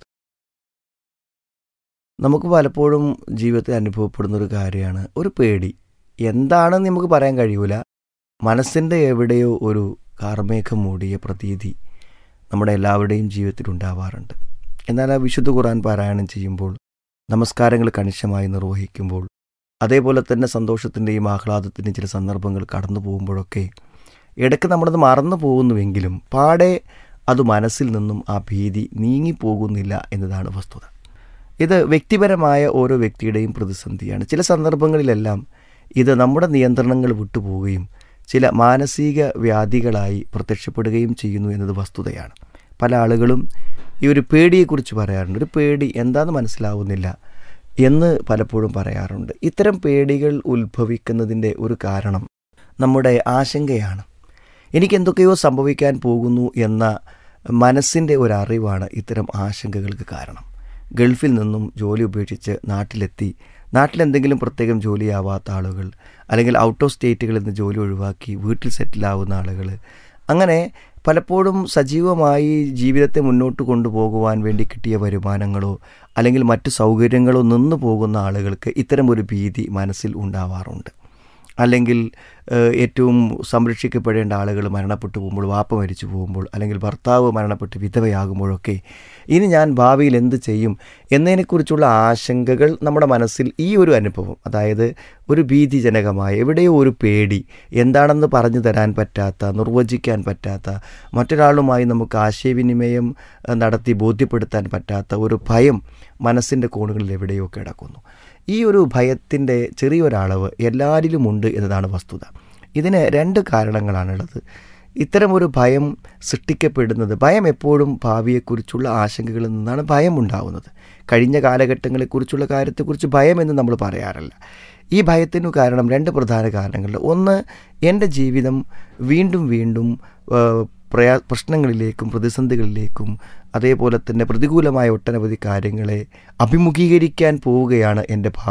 നമുക്ക് പലപ്പോഴും ജീവിതത്തിൽ അനുഭവപ്പെടുന്ന ഒരു കാര്യമാണ് ഒരു പേടി എന്താണെന്ന് നമുക്ക് പറയാൻ കഴിയൂല മനസ്സിൻ്റെ എവിടെയോ ഒരു കാർമേഘം മൂടിയ പ്രതീതി നമ്മുടെ എല്ലാവരുടെയും ജീവിതത്തിൽ ഉണ്ടാവാറുണ്ട് എന്നാൽ ആ വിശുദ്ധ ഖുർആൻ പാരായണം ചെയ്യുമ്പോൾ നമസ്കാരങ്ങൾ കണിശമായി നിർവഹിക്കുമ്പോൾ അതേപോലെ തന്നെ സന്തോഷത്തിൻ്റെയും ആഹ്ലാദത്തിൻ്റെയും ചില സന്ദർഭങ്ങൾ കടന്നു പോകുമ്പോഴൊക്കെ ഇടയ്ക്ക് നമ്മളത് മറന്നു പോകുന്നുവെങ്കിലും പാടെ അത് മനസ്സിൽ നിന്നും ആ ഭീതി നീങ്ങിപ്പോകുന്നില്ല എന്നതാണ് വസ്തുത ഇത് വ്യക്തിപരമായ ഓരോ വ്യക്തിയുടെയും പ്രതിസന്ധിയാണ് ചില സന്ദർഭങ്ങളിലെല്ലാം ഇത് നമ്മുടെ നിയന്ത്രണങ്ങൾ വിട്ടുപോവുകയും ചില മാനസിക വ്യാധികളായി പ്രത്യക്ഷപ്പെടുകയും ചെയ്യുന്നു എന്നത് വസ്തുതയാണ് പല ആളുകളും ഈ ഒരു പേടിയെക്കുറിച്ച് പറയാറുണ്ട് ഒരു പേടി എന്താണെന്ന് മനസ്സിലാവുന്നില്ല എന്ന് പലപ്പോഴും പറയാറുണ്ട് ഇത്തരം പേടികൾ ഉത്ഭവിക്കുന്നതിൻ്റെ ഒരു കാരണം നമ്മുടെ ആശങ്കയാണ് എനിക്കെന്തൊക്കെയോ സംഭവിക്കാൻ പോകുന്നു എന്ന മനസ്സിൻ്റെ ഒരറിവാണ് ഇത്തരം ആശങ്കകൾക്ക് കാരണം ഗൾഫിൽ നിന്നും ജോലി ഉപേക്ഷിച്ച് നാട്ടിലെത്തി നാട്ടിലെന്തെങ്കിലും പ്രത്യേകം ജോലിയാവാത്ത ആളുകൾ അല്ലെങ്കിൽ ഔട്ട് ഓഫ് സ്റ്റേറ്റുകളിൽ നിന്ന് ജോലി ഒഴിവാക്കി വീട്ടിൽ സെറ്റിലാവുന്ന ആളുകൾ അങ്ങനെ പലപ്പോഴും സജീവമായി ജീവിതത്തെ മുന്നോട്ട് കൊണ്ടുപോകുവാൻ വേണ്ടി കിട്ടിയ വരുമാനങ്ങളോ അല്ലെങ്കിൽ മറ്റു സൗകര്യങ്ങളോ നിന്നു പോകുന്ന ആളുകൾക്ക് ഇത്തരം ഒരു ഭീതി മനസ്സിൽ ഉണ്ടാവാറുണ്ട് അല്ലെങ്കിൽ ഏഹ്, ഏറ്റവും സംരക്ഷിക്കപ്പെടേണ്ട ആളുകൾ മരണപ്പെട്ടു പോകുമ്പോൾ വാപ്പ മരിച്ചു പോകുമ്പോൾ അല്ലെങ്കിൽ ഭർത്താവ് മരണപ്പെട്ട് വിധവയാകുമ്പോഴൊക്കെ ഇനി ഞാൻ ഭാവിയിൽ എന്ത് ചെയ്യും എന്നതിനെക്കുറിച്ചുള്ള ആശങ്കകൾ നമ്മുടെ മനസ്സിൽ ഈ ഒരു അനുഭവം അതായത് ഒരു ഭീതിജനകമായ എവിടെയോ ഒരു പേടി എന്താണെന്ന് പറഞ്ഞു തരാൻ പറ്റാത്ത നിർവചിക്കാൻ പറ്റാത്ത മറ്റൊരാളുമായി നമുക്ക് ആശയവിനിമയം ഏഹ്, നടത്തി ബോധ്യപ്പെടുത്താൻ പറ്റാത്ത ഒരു ഭയം മനസ്സിൻ്റെ കോണുകളിൽ എവിടെയോ കിടക്കുന്നു ഈ ഒരു ഭയത്തിൻ്റെ ചെറിയൊരളവ് എല്ലാവരിലുമുണ്ട് എന്നതാണ് വസ്തുത ഇതിന് രണ്ട് കാരണങ്ങളാണുള്ളത് ഇത്തരമൊരു ഭയം സൃഷ്ടിക്കപ്പെടുന്നത് ഭയം എപ്പോഴും ഭാവിയെക്കുറിച്ചുള്ള ആശങ്കകളിൽ നിന്നാണ് ഭയം ഉണ്ടാവുന്നത് കഴിഞ്ഞ കാലഘട്ടങ്ങളെക്കുറിച്ചുള്ള കാര്യത്തെക്കുറിച്ച് ഭയം എന്ന് നമ്മൾ പറയാറില്ല ഈ ഭയത്തിനു കാരണം രണ്ട് പ്രധാന കാരണങ്ങളുണ്ട് ഒന്ന് എൻ്റെ ജീവിതം വീണ്ടും വീണ്ടും ആ, പ്രയാ പ്രശ്നങ്ങളിലേക്കും പ്രതിസന്ധികളിലേക്കും അതേപോലെ തന്നെ പ്രതികൂലമായ ഒട്ടനവധി കാര്യങ്ങളെ അഭിമുഖീകരിക്കാൻ പോവുകയാണ് എൻ്റെ ഭാവി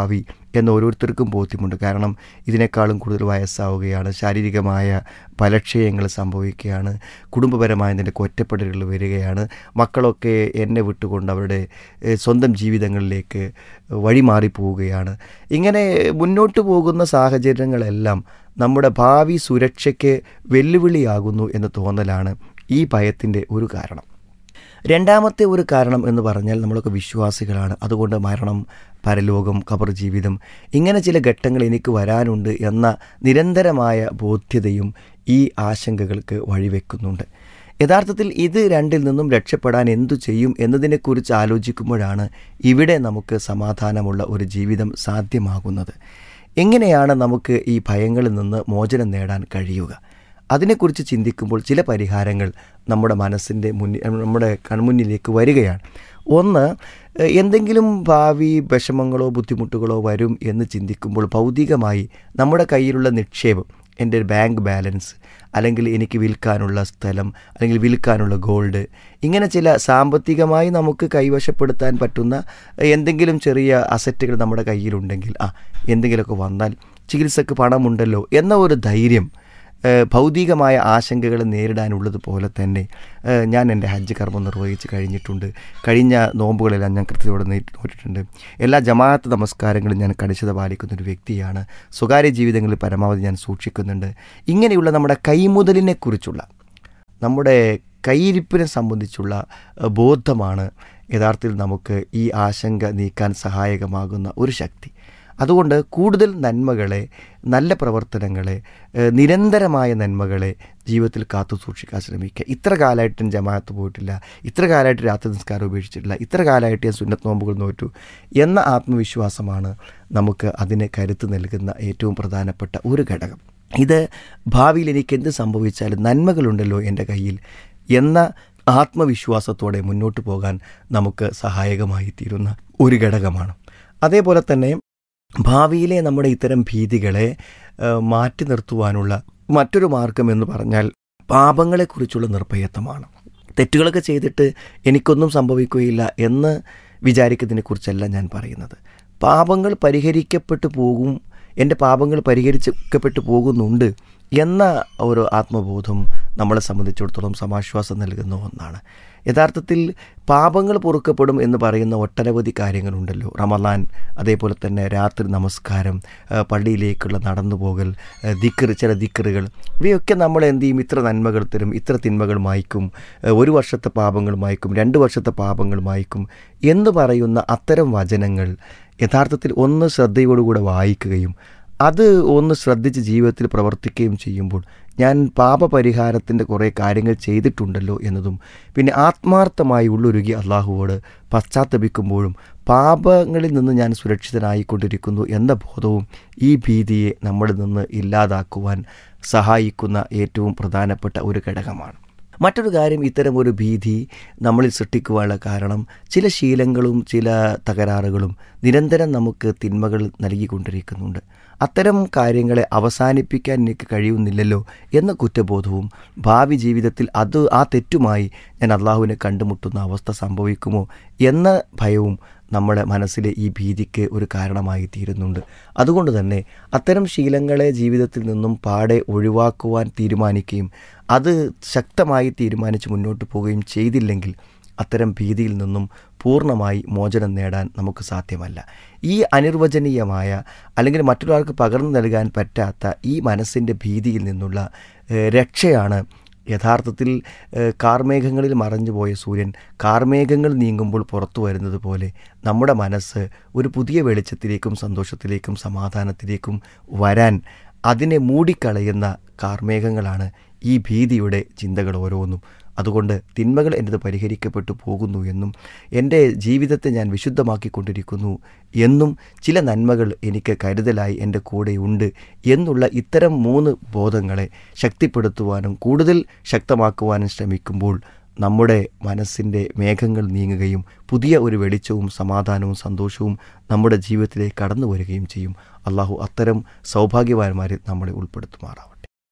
എന്ന് ഓരോരുത്തർക്കും ബോധ്യമുണ്ട് കാരണം ഇതിനേക്കാളും കൂടുതൽ വയസ്സാവുകയാണ് ശാരീരികമായ ബലക്ഷയങ്ങൾ സംഭവിക്കുകയാണ് കുടുംബപരമായ നിലയ്ക്ക് ഒറ്റപ്പെടലുകൾ വരികയാണ് മക്കളൊക്കെ എന്നെ വിട്ടുകൊണ്ട് അവരുടെ ഏഹ്, സ്വന്തം ജീവിതങ്ങളിലേക്ക് വഴിമാറി പോവുകയാണ് ഇങ്ങനെ മുന്നോട്ട് പോകുന്ന സാഹചര്യങ്ങളെല്ലാം നമ്മുടെ ഭാവി സുരക്ഷയ്ക്ക് വെല്ലുവിളിയാകുന്നു എന്ന് തോന്നലാണ് ഈ ഭയത്തിൻ്റെ ഒരു കാരണം രണ്ടാമത്തെ ഒരു കാരണം എന്ന് പറഞ്ഞാൽ നമ്മളൊക്കെ വിശ്വാസികളാണ് അതുകൊണ്ട് മരണം പരലോകം ഖബർ ജീവിതം ഇങ്ങനെ ചില ഘട്ടങ്ങൾ എനിക്ക് വരാനുണ്ട് എന്ന നിരന്തരമായ ബോധ്യതയും ഈ ആശങ്കകൾക്ക് വഴിവെക്കുന്നുണ്ട് യഥാർത്ഥത്തിൽ ഇത് രണ്ടിൽ നിന്നും രക്ഷപ്പെടാൻ എന്തു ചെയ്യും എന്നതിനെക്കുറിച്ച് ആലോചിക്കുമ്പോഴാണ് ഇവിടെ നമുക്ക് സമാധാനമുള്ള ഒരു ജീവിതം സാധ്യമാകുന്നത് എങ്ങനെയാണ് നമുക്ക് ഈ ഭയങ്ങളിൽ നിന്ന് മോചനം നേടാൻ കഴിയുക അതിനെക്കുറിച്ച് ചിന്തിക്കുമ്പോൾ ചില പരിഹാരങ്ങൾ നമ്മുടെ മനസ്സിൻ്റെ മുന്നിൽ നമ്മുടെ കൺമുന്നിലേക്ക് വരികയാണ് ഒന്ന് എഹ്, എന്തെങ്കിലും ഭാവി വിഷമങ്ങളോ ബുദ്ധിമുട്ടുകളോ വരും എന്ന് ചിന്തിക്കുമ്പോൾ ഭൗതികമായി നമ്മുടെ കയ്യിലുള്ള നിക്ഷേപം എൻ്റെ ബാങ്ക് ബാലൻസ് അല്ലെങ്കിൽ എനിക്ക് വിൽക്കാനുള്ള സ്ഥലം അല്ലെങ്കിൽ വിൽക്കാനുള്ള ഗോൾഡ് ഇങ്ങനെ ചില സാമ്പത്തികമായി നമുക്ക് കൈവശപ്പെടുത്താൻ പറ്റുന്ന എന്തെങ്കിലും ചെറിയ അസറ്റുകൾ നമ്മുടെ കയ്യിലുണ്ടെങ്കിൽ ആ എന്തെങ്കിലുമൊക്കെ വന്നാൽ ചികിത്സക്ക് പണമുണ്ടല്ലോ എന്ന ഒരു ധൈര്യം ഏഹ് ഭൗതികമായ ആശങ്കകൾ നേരിടാനുള്ളതുപോലെ തന്നെ ഏഹ് ഞാൻ എൻ്റെ ഹജ്ജ് കർമ്മം നിർവഹിച്ച് കഴിഞ്ഞിട്ടുണ്ട് കഴിഞ്ഞ നോമ്പുകളെല്ലാം ഞാൻ കൃത്യതയോടെ നേ- നോറ്റിട്ടുണ്ട് എല്ലാ ജമാഅത്ത് നമസ്കാരങ്ങളും ഞാൻ കണിശത പാലിക്കുന്ന ഒരു വ്യക്തിയാണ് സ്വകാര്യ ജീവിതങ്ങളിൽ പരമാവധി ഞാൻ സൂക്ഷിക്കുന്നുണ്ട് ഇങ്ങനെയുള്ള നമ്മുടെ കൈമുതലിനെക്കുറിച്ചുള്ള നമ്മുടെ കയ്യിരിപ്പിനെ സംബന്ധിച്ചുള്ള ഏഹ് ബോധമാണ് യഥാർത്ഥത്തിൽ നമുക്ക് ഈ ആശങ്ക നീക്കാൻ സഹായകമാകുന്ന ഒരു ശക്തി അതുകൊണ്ട് കൂടുതൽ നന്മകളെ നല്ല പ്രവർത്തനങ്ങളെ ഏഹ് നിരന്തരമായ നന്മകളെ ജീവിതത്തിൽ കാത്തു സൂക്ഷിക്കാൻ ശ്രമിക്കുക ഇത്ര കാലമായിട്ട് ഞാൻ ജമാഅത്ത് പോയിട്ടില്ല ഇത്ര കാലമായിട്ട് രാത്രി നിസ്കാരം ഉപേക്ഷിച്ചിട്ടില്ല ഇത്ര കാലമായിട്ട് ഞാൻ സുന്നത്ത് നോമ്പുകൾ നോറ്റു എന്ന ആത്മവിശ്വാസമാണ് നമുക്ക് അതിന് കരുത്ത് നൽകുന്ന ഏറ്റവും പ്രധാനപ്പെട്ട ഒരു ഘടകം ഇത് ഭാവിയിൽ എനിക്ക് എന്ത് സംഭവിച്ചാലും നന്മകളുണ്ടല്ലോ എൻ്റെ കയ്യിൽ എന്ന ആത്മവിശ്വാസത്തോടെ മുന്നോട്ട് പോകാൻ നമുക്ക് സഹായകമായി തീരുന്ന ഒരു ഘടകമാണ് അതേപോലെ തന്നെ ഭാവിയിലെ നമ്മുടെ ഇത്തരം ഭീതികളെ ഏഹ്, മാറ്റി നിർത്തുവാനുള്ള മറ്റൊരു മാർഗം എന്ന് പറഞ്ഞാൽ പാപങ്ങളെക്കുറിച്ചുള്ള നിർഭയത്വമാണ് തെറ്റുകളൊക്കെ ചെയ്തിട്ട് എനിക്കൊന്നും സംഭവിക്കുകയില്ല എന്ന് വിചാരിക്കുന്നതിനെക്കുറിച്ചല്ല ഞാൻ പറയുന്നത് പാപങ്ങൾ പരിഹരിക്കപ്പെട്ടു പോകും എൻ്റെ പാപങ്ങൾ പരിഹരിക്കപ്പെട്ടു പോകുന്നുണ്ട് എന്ന ഒരു ആത്മബോധം നമ്മളെ സംബന്ധിച്ചിടത്തോളം സമാശ്വാസം നൽകുന്ന ഒന്നാണ് യഥാർത്ഥത്തിൽ പാപങ്ങൾ പൊറുക്കപ്പെടും എന്ന് പറയുന്ന ഒട്ടനവധി കാര്യങ്ങളുണ്ടല്ലോ റമലാൻ അതേപോലെ തന്നെ രാത്രി നമസ്കാരം ആ, പള്ളിയിലേക്കുള്ള നടന്നുപോകൽ ആ, ദിക്ർ ചില ദിക്റുകൾ ഇവയൊക്കെ നമ്മൾ എന്ത് ചെയ്യും ഇത്ര നന്മകൾ തരും ഇത്ര തിന്മകൾ മായ്ക്കും ആ, ഒരു വർഷത്തെ പാപങ്ങൾ മായ്ക്കും രണ്ട് വർഷത്തെ പാപങ്ങൾ മായ്ക്കും എന്ന് പറയുന്ന അത്തരം വചനങ്ങൾ യഥാർത്ഥത്തിൽ ഒന്ന് ശ്രദ്ധയോടുകൂടെ വായിക്കുകയും അത് ഒന്ന് ശ്രദ്ധിച്ച് ജീവിതത്തിൽ പ്രവർത്തിക്കുകയും ചെയ്യുമ്പോൾ ഞാൻ പാപപരിഹാരത്തിൻ്റെ കുറേ കാര്യങ്ങൾ ചെയ്തിട്ടുണ്ടല്ലോ എന്നതും പിന്നെ ആത്മാർത്ഥമായി ഉള്ളൊരുകി അള്ളാഹുവോട് പശ്ചാത്തപിക്കുമ്പോഴും പാപങ്ങളിൽ നിന്ന് ഞാൻ സുരക്ഷിതനായിക്കൊണ്ടിരിക്കുന്നു എന്ന ബോധവും ഈ ഭീതിയെ നമ്മളിൽ നിന്ന് ഇല്ലാതാക്കുവാൻ സഹായിക്കുന്ന ഏറ്റവും പ്രധാനപ്പെട്ട ഒരു ഘടകമാണ് മറ്റൊരു കാര്യം ഇത്തരം ഒരു ഭീതി നമ്മളിൽ സൃഷ്ടിക്കുവാനുള്ള കാരണം ചില ശീലങ്ങളും ചില തകരാറുകളും നിരന്തരം നമുക്ക് തിന്മകൾ നൽകിക്കൊണ്ടിരിക്കുന്നുണ്ട് അത്തരം കാര്യങ്ങളെ അവസാനിപ്പിക്കാൻ എനിക്ക് കഴിയുന്നില്ലല്ലോ എന്ന കുറ്റബോധവും ഭാവി ജീവിതത്തിൽ അത് ആ തെറ്റുമായി ഞാൻ അള്ളാഹുവിനെ കണ്ടുമുട്ടുന്ന അവസ്ഥ സംഭവിക്കുമോ എന്ന ഭയവും നമ്മുടെ മനസ്സിലെ ഈ ഭീതിക്ക് ഒരു കാരണമായി തീരുന്നുണ്ട് അതുകൊണ്ട് തന്നെ അത്തരം ശീലങ്ങളെ ജീവിതത്തിൽ നിന്നും പാടെ ഒഴിവാക്കുവാൻ തീരുമാനിക്കുകയും അത് ശക്തമായി തീരുമാനിച്ച് മുന്നോട്ട് പോവുകയും ചെയ്തില്ലെങ്കിൽ അത്തരം ഭീതിയിൽ നിന്നും പൂർണ്ണമായി മോചനം നേടാൻ നമുക്ക് സാധ്യമല്ല ഈ അനിർവചനീയമായ അല്ലെങ്കിൽ മറ്റൊരാൾക്ക് പകർന്നു നൽകാൻ പറ്റാത്ത ഈ മനസ്സിൻ്റെ ഭീതിയിൽ നിന്നുള്ള ഏഹ്, രക്ഷയാണ് യഥാർത്ഥത്തിൽ ഏഹ്, കാർമേഘങ്ങളിൽ മറഞ്ഞുപോയ സൂര്യൻ കാർമേഘങ്ങൾ നീങ്ങുമ്പോൾ പുറത്തു വരുന്നത് പോലെ നമ്മുടെ മനസ്സ് ഒരു പുതിയ വെളിച്ചത്തിലേക്കും സന്തോഷത്തിലേക്കും സമാധാനത്തിലേക്കും വരാൻ അതിനെ മൂടിക്കളയുന്ന കാർമേഘങ്ങളാണ് ഈ ഭീതിയുടെ ചിന്തകൾ ഓരോന്നും അതുകൊണ്ട് തിന്മകൾ എൻ്റെത് പരിഹരിക്കപ്പെട്ടു പോകുന്നു എന്നും എൻ്റെ ജീവിതത്തെ ഞാൻ വിശുദ്ധമാക്കിക്കൊണ്ടിരിക്കുന്നു എന്നും ചില നന്മകൾ എനിക്ക് കരുതലായി എൻ്റെ കൂടെയുണ്ട് എന്നുള്ള ഇത്തരം മൂന്ന് ബോധങ്ങളെ ശക്തിപ്പെടുത്തുവാനും കൂടുതൽ ശക്തമാക്കുവാനും ശ്രമിക്കുമ്പോൾ നമ്മുടെ മനസ്സിൻ്റെ മേഘങ്ങൾ നീങ്ങുകയും പുതിയ ഒരു വെളിച്ചവും സമാധാനവും സന്തോഷവും നമ്മുടെ ജീവിതത്തിലേക്ക് കടന്നു വരികയും ചെയ്യും അള്ളാഹു അത്തരം സൗഭാഗ്യവാന്മാരിൽ നമ്മളെ ഉൾപ്പെടുത്തുമാറാവട്ടെ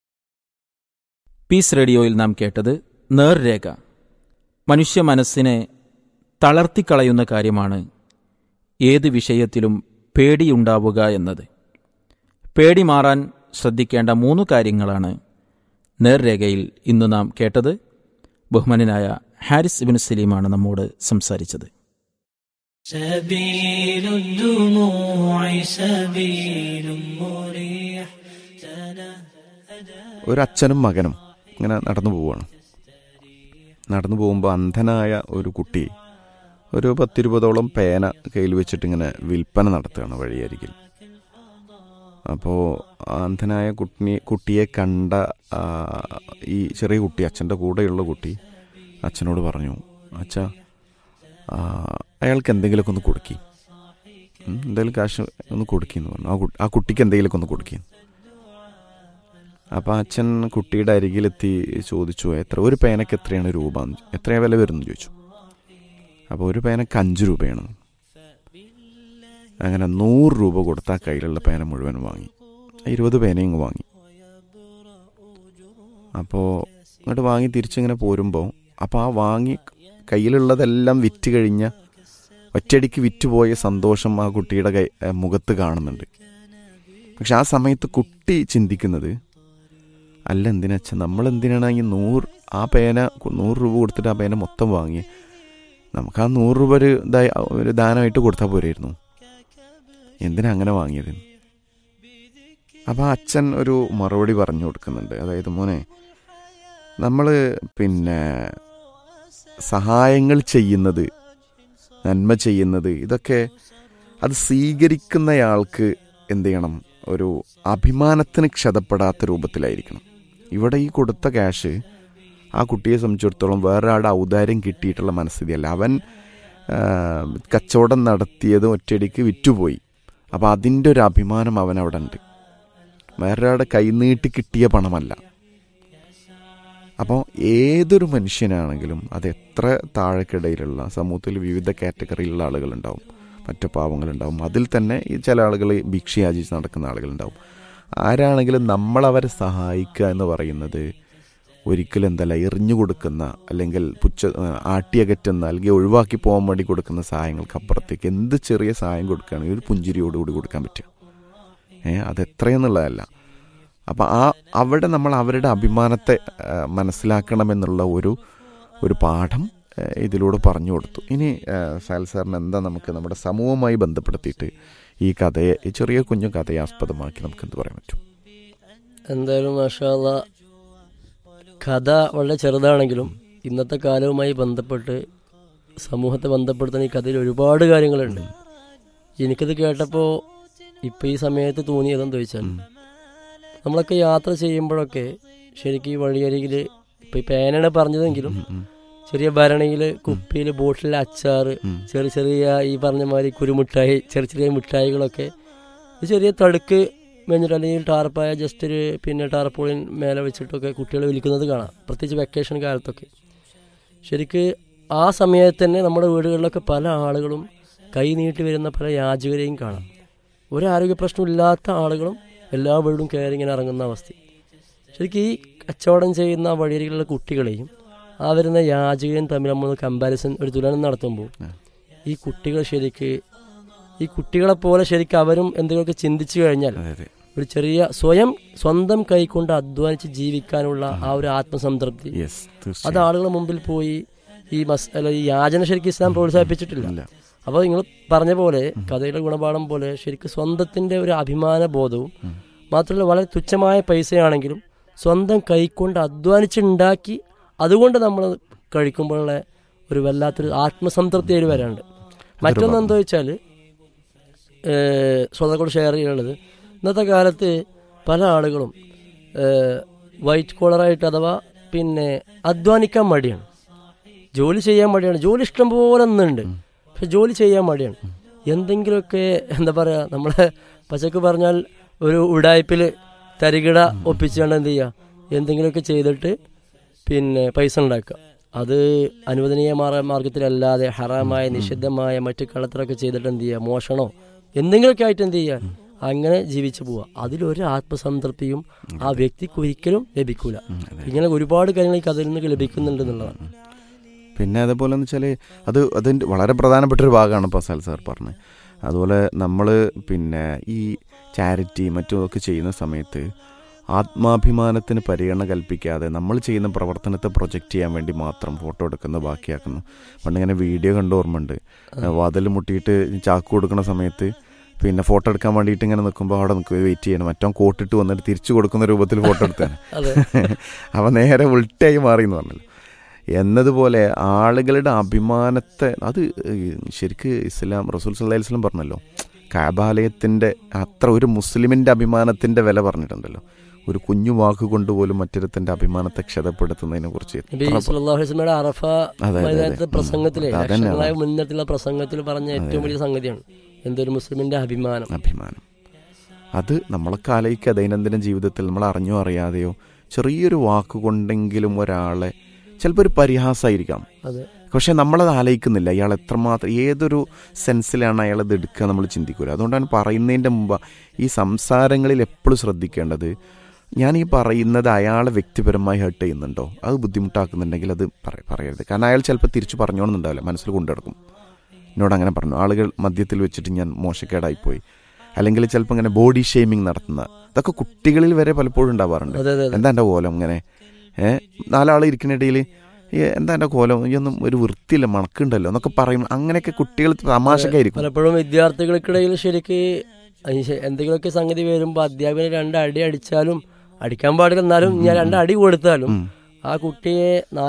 പീസ് റേഡിയോയിൽ നാം കേട്ടത് നേർരേഖ മനുഷ്യ മനസ്സിനെ തളർത്തിക്കളയുന്ന കാര്യമാണ് ഏത് വിഷയത്തിലും പേടിയുണ്ടാവുക എന്നത് പേടി മാറാൻ ശ്രദ്ധിക്കേണ്ട മൂന്ന് കാര്യങ്ങളാണ് നേർരേഖയിൽ ഇന്ന് നാം കേട്ടത് ബഹുമാനനായ ഹാരിസ് ഇബിൻ സലീമാണ് നമ്മോട് സംസാരിച്ചത് سبيل الدموع سبيل مريح ഒരു അച്ഛനും മകനും ഇങ്ങനെ നടന്നു പോവുകയാണ് നടന്നു പോകുമ്പോൾ അന്ധനായ ഒരു കുട്ടി ഒരു പത്തിരുപതോളം പേന കയ്യിൽ വെച്ചിട്ട് ഇങ്ങനെ വിൽപ്പന നടത്തുകയാണ് വഴിയരികിൽ അപ്പോൾ അന്ധനായ കുട്ടി കുട്ടിയെ കണ്ട ആ, ഈ ചെറിയ കുട്ടി അച്ഛൻ്റെ കൂടെയുള്ള കുട്ടി അച്ഛനോട് പറഞ്ഞു അച്ഛ അയാൾക്ക് എന്തെങ്കിലുമൊക്കെ ഒന്ന് കൊടുക്കി എന്തെങ്കിലും കാശ് ഒന്ന് കൊടുക്കിന്ന് പറഞ്ഞു ആ കു- ആ കുട്ടിക്ക് എന്തെങ്കിലുമൊക്കെ ഒന്ന് കൊടുക്കി അപ്പം അച്ഛൻ കുട്ടിയുടെ അരികിലെത്തി ചോദിച്ചു എത്ര ഒരു പേനക്ക് എത്രയാണ് രൂപ എന്ന് ചോ- എത്രയാ വില വരുന്നു ചോദിച്ചു അപ്പോൾ ഒരു പേനക്ക് അഞ്ച് രൂപയാണ് അങ്ങനെ നൂറ് രൂപ കൊടുത്ത ആ കയ്യിലുള്ള പേന മുഴുവൻ വാങ്ങി ഇരുപത് പേനയും ഇങ്ങ് വാങ്ങി അപ്പോൾ ഇങ്ങോട്ട് വാങ്ങി തിരിച്ചിങ്ങനെ പോരുമ്പോൾ അപ്പോൾ ആ വാങ്ങി കയ്യിലുള്ളതെല്ലാം വിറ്റ് കഴിഞ്ഞ ഒറ്റയടിക്ക് വിറ്റുപോയ സന്തോഷം ആ കുട്ടിയുടെ കൈ ഏ, മുഖത്ത് കാണുന്നുണ്ട് പക്ഷെ ആ സമയത്ത് കുട്ടി ചിന്തിക്കുന്നത് അല്ല എന്തിനാച്ച നമ്മൾ എന്തിനാണ് ഈ നൂറ് ആ പേന കു- നൂറ് രൂപ കൊടുത്തിട്ട് ആ പേന മൊത്തം വാങ്ങി നമുക്ക് ആ നൂറ് രൂപ ഒരു ഇതായി ഒരു ദാനമായിട്ട് കൊടുത്താൽ പോരായിരുന്നു എന്തിനാ അങ്ങനെ വാങ്ങിയത് അപ്പോൾ ആ അച്ഛൻ ഒരു മറുപടി പറഞ്ഞു കൊടുക്കുന്നുണ്ട് അതായത് മോനെ നമ്മൾ പിന്നെ സഹായങ്ങൾ ചെയ്യുന്നത് നന്മ ചെയ്യുന്നത് ഇതൊക്കെ അത് സ്വീകരിക്കുന്നയാൾക്ക് എന്ത് ചെയ്യണം ഒരു അഭിമാനത്തിന് ക്ഷതപ്പെടാത്ത രൂപത്തിലായിരിക്കണം ഇവിടെ ഈ കൊടുത്ത ക്യാഷ് ആ കുട്ടിയെ സംബന്ധിച്ചിടത്തോളം വേറൊരാളുടെ ഔദാര്യം കിട്ടിയിട്ടുള്ള മനസ്ഥിതിയല്ല അവൻ ആ, കച്ചവടം നടത്തിയത് ഒറ്റയടിക്ക് വിറ്റുപോയി അപ്പോൾ അതിൻ്റെ ഒരു അഭിമാനം അവൻ അവിടെ ഉണ്ട് വേറൊരാളുടെ കൈനീട്ടി കിട്ടിയ പണമല്ല അപ്പോൾ ഏതൊരു മനുഷ്യനാണെങ്കിലും അത് എത്ര താഴെക്കിടയിലുള്ള സമൂഹത്തിൽ വിവിധ കാറ്റഗറിയിലുള്ള ആളുകളുണ്ടാവും മറ്റു പാവങ്ങളുണ്ടാവും അതിൽ തന്നെ ഈ ചില ആളുകൾ ഭിക്ഷയാചിച്ച് നടക്കുന്ന ആളുകളുണ്ടാവും ആരാണെങ്കിലും നമ്മളവരെ സഹായിക്കുക എന്ന് പറയുന്നത് ഒരിക്കലും എന്തല്ല എറിഞ്ഞു കൊടുക്കുന്ന അല്ലെങ്കിൽ പുച്ഛ ആട്ടിയകറ്റുന്ന അല്ലെങ്കിൽ ഒഴിവാക്കി പോകാൻ വേണ്ടി കൊടുക്കുന്ന സഹായങ്ങൾക്ക് അപ്പുറത്തേക്ക് എന്ത് ചെറിയ സഹായം കൊടുക്കുകയാണെങ്കിൽ ഒരു പുഞ്ചിരിയോടുകൂടി കൊടുക്കാൻ പറ്റുക ഏ അത് എത്രയെന്നുള്ളതല്ല അപ്പം ആ അവിടെ നമ്മൾ അവരുടെ അഭിമാനത്തെ ആ, മനസ്സിലാക്കണമെന്നുള്ള ഒരു ഒരു പാഠം ആ, ഇതിലൂടെ പറഞ്ഞു കൊടുത്തു ഇനി ആ, സാൽ സാറിന് എന്താ നമുക്ക് നമ്മുടെ സമൂഹവുമായി ബന്ധപ്പെടുത്തിയിട്ട് ഈ കഥയെ ഈ ചെറിയ കുഞ്ഞു കഥയെ ആസ്പദമാക്കി നമുക്ക് എന്ത് പറയാൻ പറ്റും എന്തായാലും മാഷാല്ല കഥ വളരെ ചെറുതാണെങ്കിലും ഇന്നത്തെ കാലവുമായി ബന്ധപ്പെട്ട് സമൂഹത്തെ ബന്ധപ്പെടുത്തുന്ന ഈ കഥയിൽ ഒരുപാട് കാര്യങ്ങളുണ്ട് എനിക്കത് കേട്ടപ്പോൾ ഇപ്പം ഈ സമയത്ത് തോന്നിയതെന്ന് ചോദിച്ചാൽ നമ്മളൊക്കെ യാത്ര ചെയ്യുമ്പോഴൊക്കെ ശരിക്കും ഈ വഴിയരികിൽ ഇപ്പം ഈ പേനാണ് പറഞ്ഞതെങ്കിലും ചെറിയ ഭരണിയിൽ കുപ്പിയിൽ ബോട്ടിൽ അച്ചാറ് ചെറിയ ചെറിയ ഈ പറഞ്ഞ മാതിരി കുരുമുട്ടായി ചെറിയ ചെറിയ മിഠായികളൊക്കെ ഇത് ചെറിയ തടുക്ക് മെഞ്ഞിട്ട് അല്ലെങ്കിൽ ടാർപ്പായ ജസ്റ്റ് ഒരു പിന്നെ ടാർപ്പോളിൻ മേലെ വെച്ചിട്ടൊക്കെ കുട്ടികൾ വിൽക്കുന്നത് കാണാം പ്രത്യേകിച്ച് വെക്കേഷൻ കാലത്തൊക്കെ ശരിക്ക് ആ സമയത്ത് തന്നെ നമ്മുടെ വീടുകളിലൊക്കെ പല ആളുകളും കൈ നീട്ടി വരുന്ന പല യാചകരെയും കാണാം ഒരു ആരോഗ്യ പ്രശ്നമില്ലാത്ത ആളുകളും എല്ലാ വീടും കയറി ഇങ്ങനെ ഇറങ്ങുന്ന അവസ്ഥ ശരിക്കും ഈ കച്ചവടം ചെയ്യുന്ന വഴിയരികളിലുള്ള കുട്ടികളെയും ആ വരുന്ന യാചകയും തമ്മിൽ നമ്മൾ കമ്പാരിസൺ ഒരു തുലനം നടത്തുമ്പോൾ ഈ കുട്ടികൾ ശരിക്ക് ഈ കുട്ടികളെ പോലെ ശരിക്കും അവരും എന്തെങ്കിലുമൊക്കെ ചിന്തിച്ചു കഴിഞ്ഞാൽ ഒരു ചെറിയ സ്വയം സ്വന്തം കൈകൊണ്ട് അധ്വാനിച്ച് ജീവിക്കാനുള്ള ആ ഒരു ആത്മസംതൃപ്തി അത് ആളുകളുടെ മുമ്പിൽ പോയി ഈ മസ് അല്ല ഈ യാചന ശരിക്കും ഇസ്ലാം പ്രോത്സാഹിപ്പിച്ചിട്ടില്ല അപ്പോൾ നിങ്ങൾ പറഞ്ഞ പോലെ കഥയുടെ ഗുണപാഠം പോലെ ശരിക്കും സ്വന്തത്തിന്റെ ഒരു അഭിമാന ബോധവും മാത്രമല്ല വളരെ തുച്ഛമായ പൈസയാണെങ്കിലും സ്വന്തം കൈകൊണ്ട് അധ്വാനിച്ചുണ്ടാക്കി അതുകൊണ്ട് നമ്മൾ കഴിക്കുമ്പോഴുള്ള ഒരു വല്ലാത്തൊരു ആത്മസംതൃപ്തി അതിൽ വരാണ്ട് മറ്റൊന്ന് എന്താ വെച്ചാൽ സ്വതക്കൂടെ ഷെയർ ചെയ്യാനുള്ളത് ഇന്നത്തെ കാലത്ത് പല ആളുകളും വൈറ്റ് കോളറായിട്ട് അഥവാ പിന്നെ അധ്വാനിക്കാൻ മടിയാണ് ജോലി ചെയ്യാൻ മടിയാണ് ജോലി ഇഷ്ടംപോലെ ഒന്നുണ്ട് പക്ഷെ ജോലി ചെയ്യാൻ മടിയാണ് എന്തെങ്കിലുമൊക്കെ എന്താ പറയുക നമ്മളെ പച്ചക്ക് പറഞ്ഞാൽ ഒരു ഉടായ്പിൽ തരികിട ഒപ്പിച്ചുകൊണ്ട് എന്ത് ചെയ്യുക എന്തെങ്കിലുമൊക്കെ ചെയ്തിട്ട് പിന്നെ പൈസ ഉണ്ടാക്കുക അത് അനുവദനീയ മാർഗത്തിലല്ലാതെ ഹറാമായ നിഷിദ്ധമായ മറ്റു കളത്തിലൊക്കെ ചെയ്തിട്ട് എന്ത് ചെയ്യുക മോഷണോ എന്തെങ്കിലുമൊക്കെ ആയിട്ട് എന്ത് ചെയ്യുക അങ്ങനെ ജീവിച്ചു പോവുക അതിലൊരു ആത്മസംതൃപ്തിയും ആ വ്യക്തിക്ക് ഒരിക്കലും ലഭിക്കൂല ഇങ്ങനെ ഒരുപാട് കാര്യങ്ങൾ ഈ കഥയിൽ നിന്ന് ലഭിക്കുന്നുണ്ട് എന്നുള്ളതാണ് പിന്നെ അതേപോലെ എന്ന് വെച്ചാൽ അത് അതിൻ്റെ വളരെ പ്രധാനപ്പെട്ട ഒരു ഭാഗമാണ് ഇപ്പോൾ സാൽ സാർ പറഞ്ഞത് അതുപോലെ നമ്മൾ പിന്നെ ഈ ചാരിറ്റി മറ്റും ഒക്കെ ചെയ്യുന്ന സമയത്ത് ആത്മാഭിമാനത്തിന് പരിഗണന കൽപ്പിക്കാതെ നമ്മൾ ചെയ്യുന്ന പ്രവർത്തനത്തെ പ്രൊജക്റ്റ് ചെയ്യാൻ വേണ്ടി മാത്രം ഫോട്ടോ എടുക്കുന്ന ബാക്കിയാക്കുന്നു പണ്ടിങ്ങനെ വീഡിയോ കണ്ട ഓർമ്മയുണ്ട് വാതിൽ മുട്ടിയിട്ട് ചാക്ക് കൊടുക്കുന്ന സമയത്ത് പിന്നെ ഫോട്ടോ എടുക്കാൻ വേണ്ടിയിട്ട് ഇങ്ങനെ നിൽക്കുമ്പോൾ അവിടെ നിൽക്കുക വെയിറ്റ് ചെയ്യണം മറ്റോ കോട്ടിട്ട് വന്നിട്ട് തിരിച്ചു കൊടുക്കുന്ന രൂപത്തിൽ ഫോട്ടോ എടുത്താണ് അതെ. അപ്പം നേരെ ഉൾട്ടായി മാറി എന്ന് പറഞ്ഞല്ലോ എന്നതുപോലെ ആളുകളുടെ അഭിമാനത്തെ അത് ശരിക്ക് ഇസ്ലാം റസൂൽ സല്ലാ വസ്ലം പറഞ്ഞല്ലോ കാബാലയത്തിൻ്റെ അത്ര ഒരു മുസ്ലിമിൻ്റെ അഭിമാനത്തിൻ്റെ വില പറഞ്ഞിട്ടുണ്ടല്ലോ ഒരു കുഞ്ഞു വാക്ക് കൊണ്ട് പോലും മറ്റൊരുത്തൻ്റെ അഭിമാനത്തെ ക്ഷതപ്പെടുത്തുന്നതിനെ കുറിച്ച് നബി എത്ര സല്ലല്ലാഹു അലൈഹി വസല്ലമയുടെ അറഫ അതെ, അതെ. മൈതാനത്തെ ഉം. പ്രസംഗത്തിലെ അതന്നെ, ലക്ഷങ്ങളായ അതെ. മുന്നിട്ടുള്ള പ്രസംഗത്തിൽ പറഞ്ഞ ഏറ്റവും വലിയ സംഗതിയാണ് എന്തൊരു മുസ്ലിമിന്റെ അഭിമാനം അഭിമാനം അത് നമ്മളൊക്കെ ആലോചിക്കുക ദൈനംദിന ജീവിതത്തിൽ നമ്മൾ അറിഞ്ഞോ അറിയാതെയോ ചെറിയൊരു വാക്ക് കൊണ്ടെങ്കിലും ഒരാളെ ചിലപ്പോൾ ഒരു പരിഹാസമായിരിക്കാം അതെ പക്ഷെ നമ്മളത് ആലോചിക്കുന്നില്ല അയാൾ എത്രമാത്രം ഏതൊരു സെൻസിലാണ് അയാൾ ഇത് എടുക്കുക നമ്മൾ ചിന്തിക്കൂല അതുകൊണ്ടാണ് പറയുന്നതിൻ്റെ മുമ്പ് ഈ സംസാരങ്ങളിൽ എപ്പോഴും ശ്രദ്ധിക്കേണ്ടത് ഞാൻ ഈ പറയുന്നത് അയാളെ വ്യക്തിപരമായി ഹേർട്ട് ചെയ്യുന്നുണ്ടോ അത് ബുദ്ധിമുട്ടാക്കുന്നുണ്ടെങ്കിൽ അത് പറ- പറയരുത് കാരണം അയാൾ ചിലപ്പോൾ തിരിച്ചു പറഞ്ഞോണമെന്നുണ്ടാവില്ല മനസ്സിൽ കൊണ്ടുനടക്കും എന്നോട് അങ്ങനെ പറഞ്ഞു ആളുകൾ മദ്യത്തിൽ വെച്ചിട്ട് ഞാൻ മോശക്കേടായിപ്പോയി അല്ലെങ്കിൽ ചിലപ്പോൾ ഇങ്ങനെ ബോഡി ഷെയ്മിങ് നടത്തുന്ന ഇതൊക്കെ കുട്ടികളിൽ വരെ പലപ്പോഴും ഉണ്ടാവാറുണ്ട് അതെ, അതെ, അതെ. എന്താ എൻ്റെ കോലം ഇങ്ങനെ ഏഹ് നാലാൾ ഇരിക്കുന്നിടയിൽ എന്താ എൻ്റെ കോലം ഈ ഒന്നും ഒരു വൃത്തിയില്ല മണക്കുണ്ടല്ലോ എന്നൊക്കെ പറയും അങ്ങനെയൊക്കെ കുട്ടികൾ തമാശക്കായിരിക്കും പലപ്പോഴും വിദ്യാർത്ഥികൾക്കിടയിൽ ശരിക്ക് അതിന് ശേ- എന്തെങ്കിലുമൊക്കെ സംഗതി വരുമ്പോൾ അധ്യാപകന് രണ്ട് അടി അടിച്ചാലും അടിക്കാൻ പാടില്ല എന്നാലും ഞാൻ രണ്ട് അടി കൊടുത്താലും ആ കുട്ടിയെ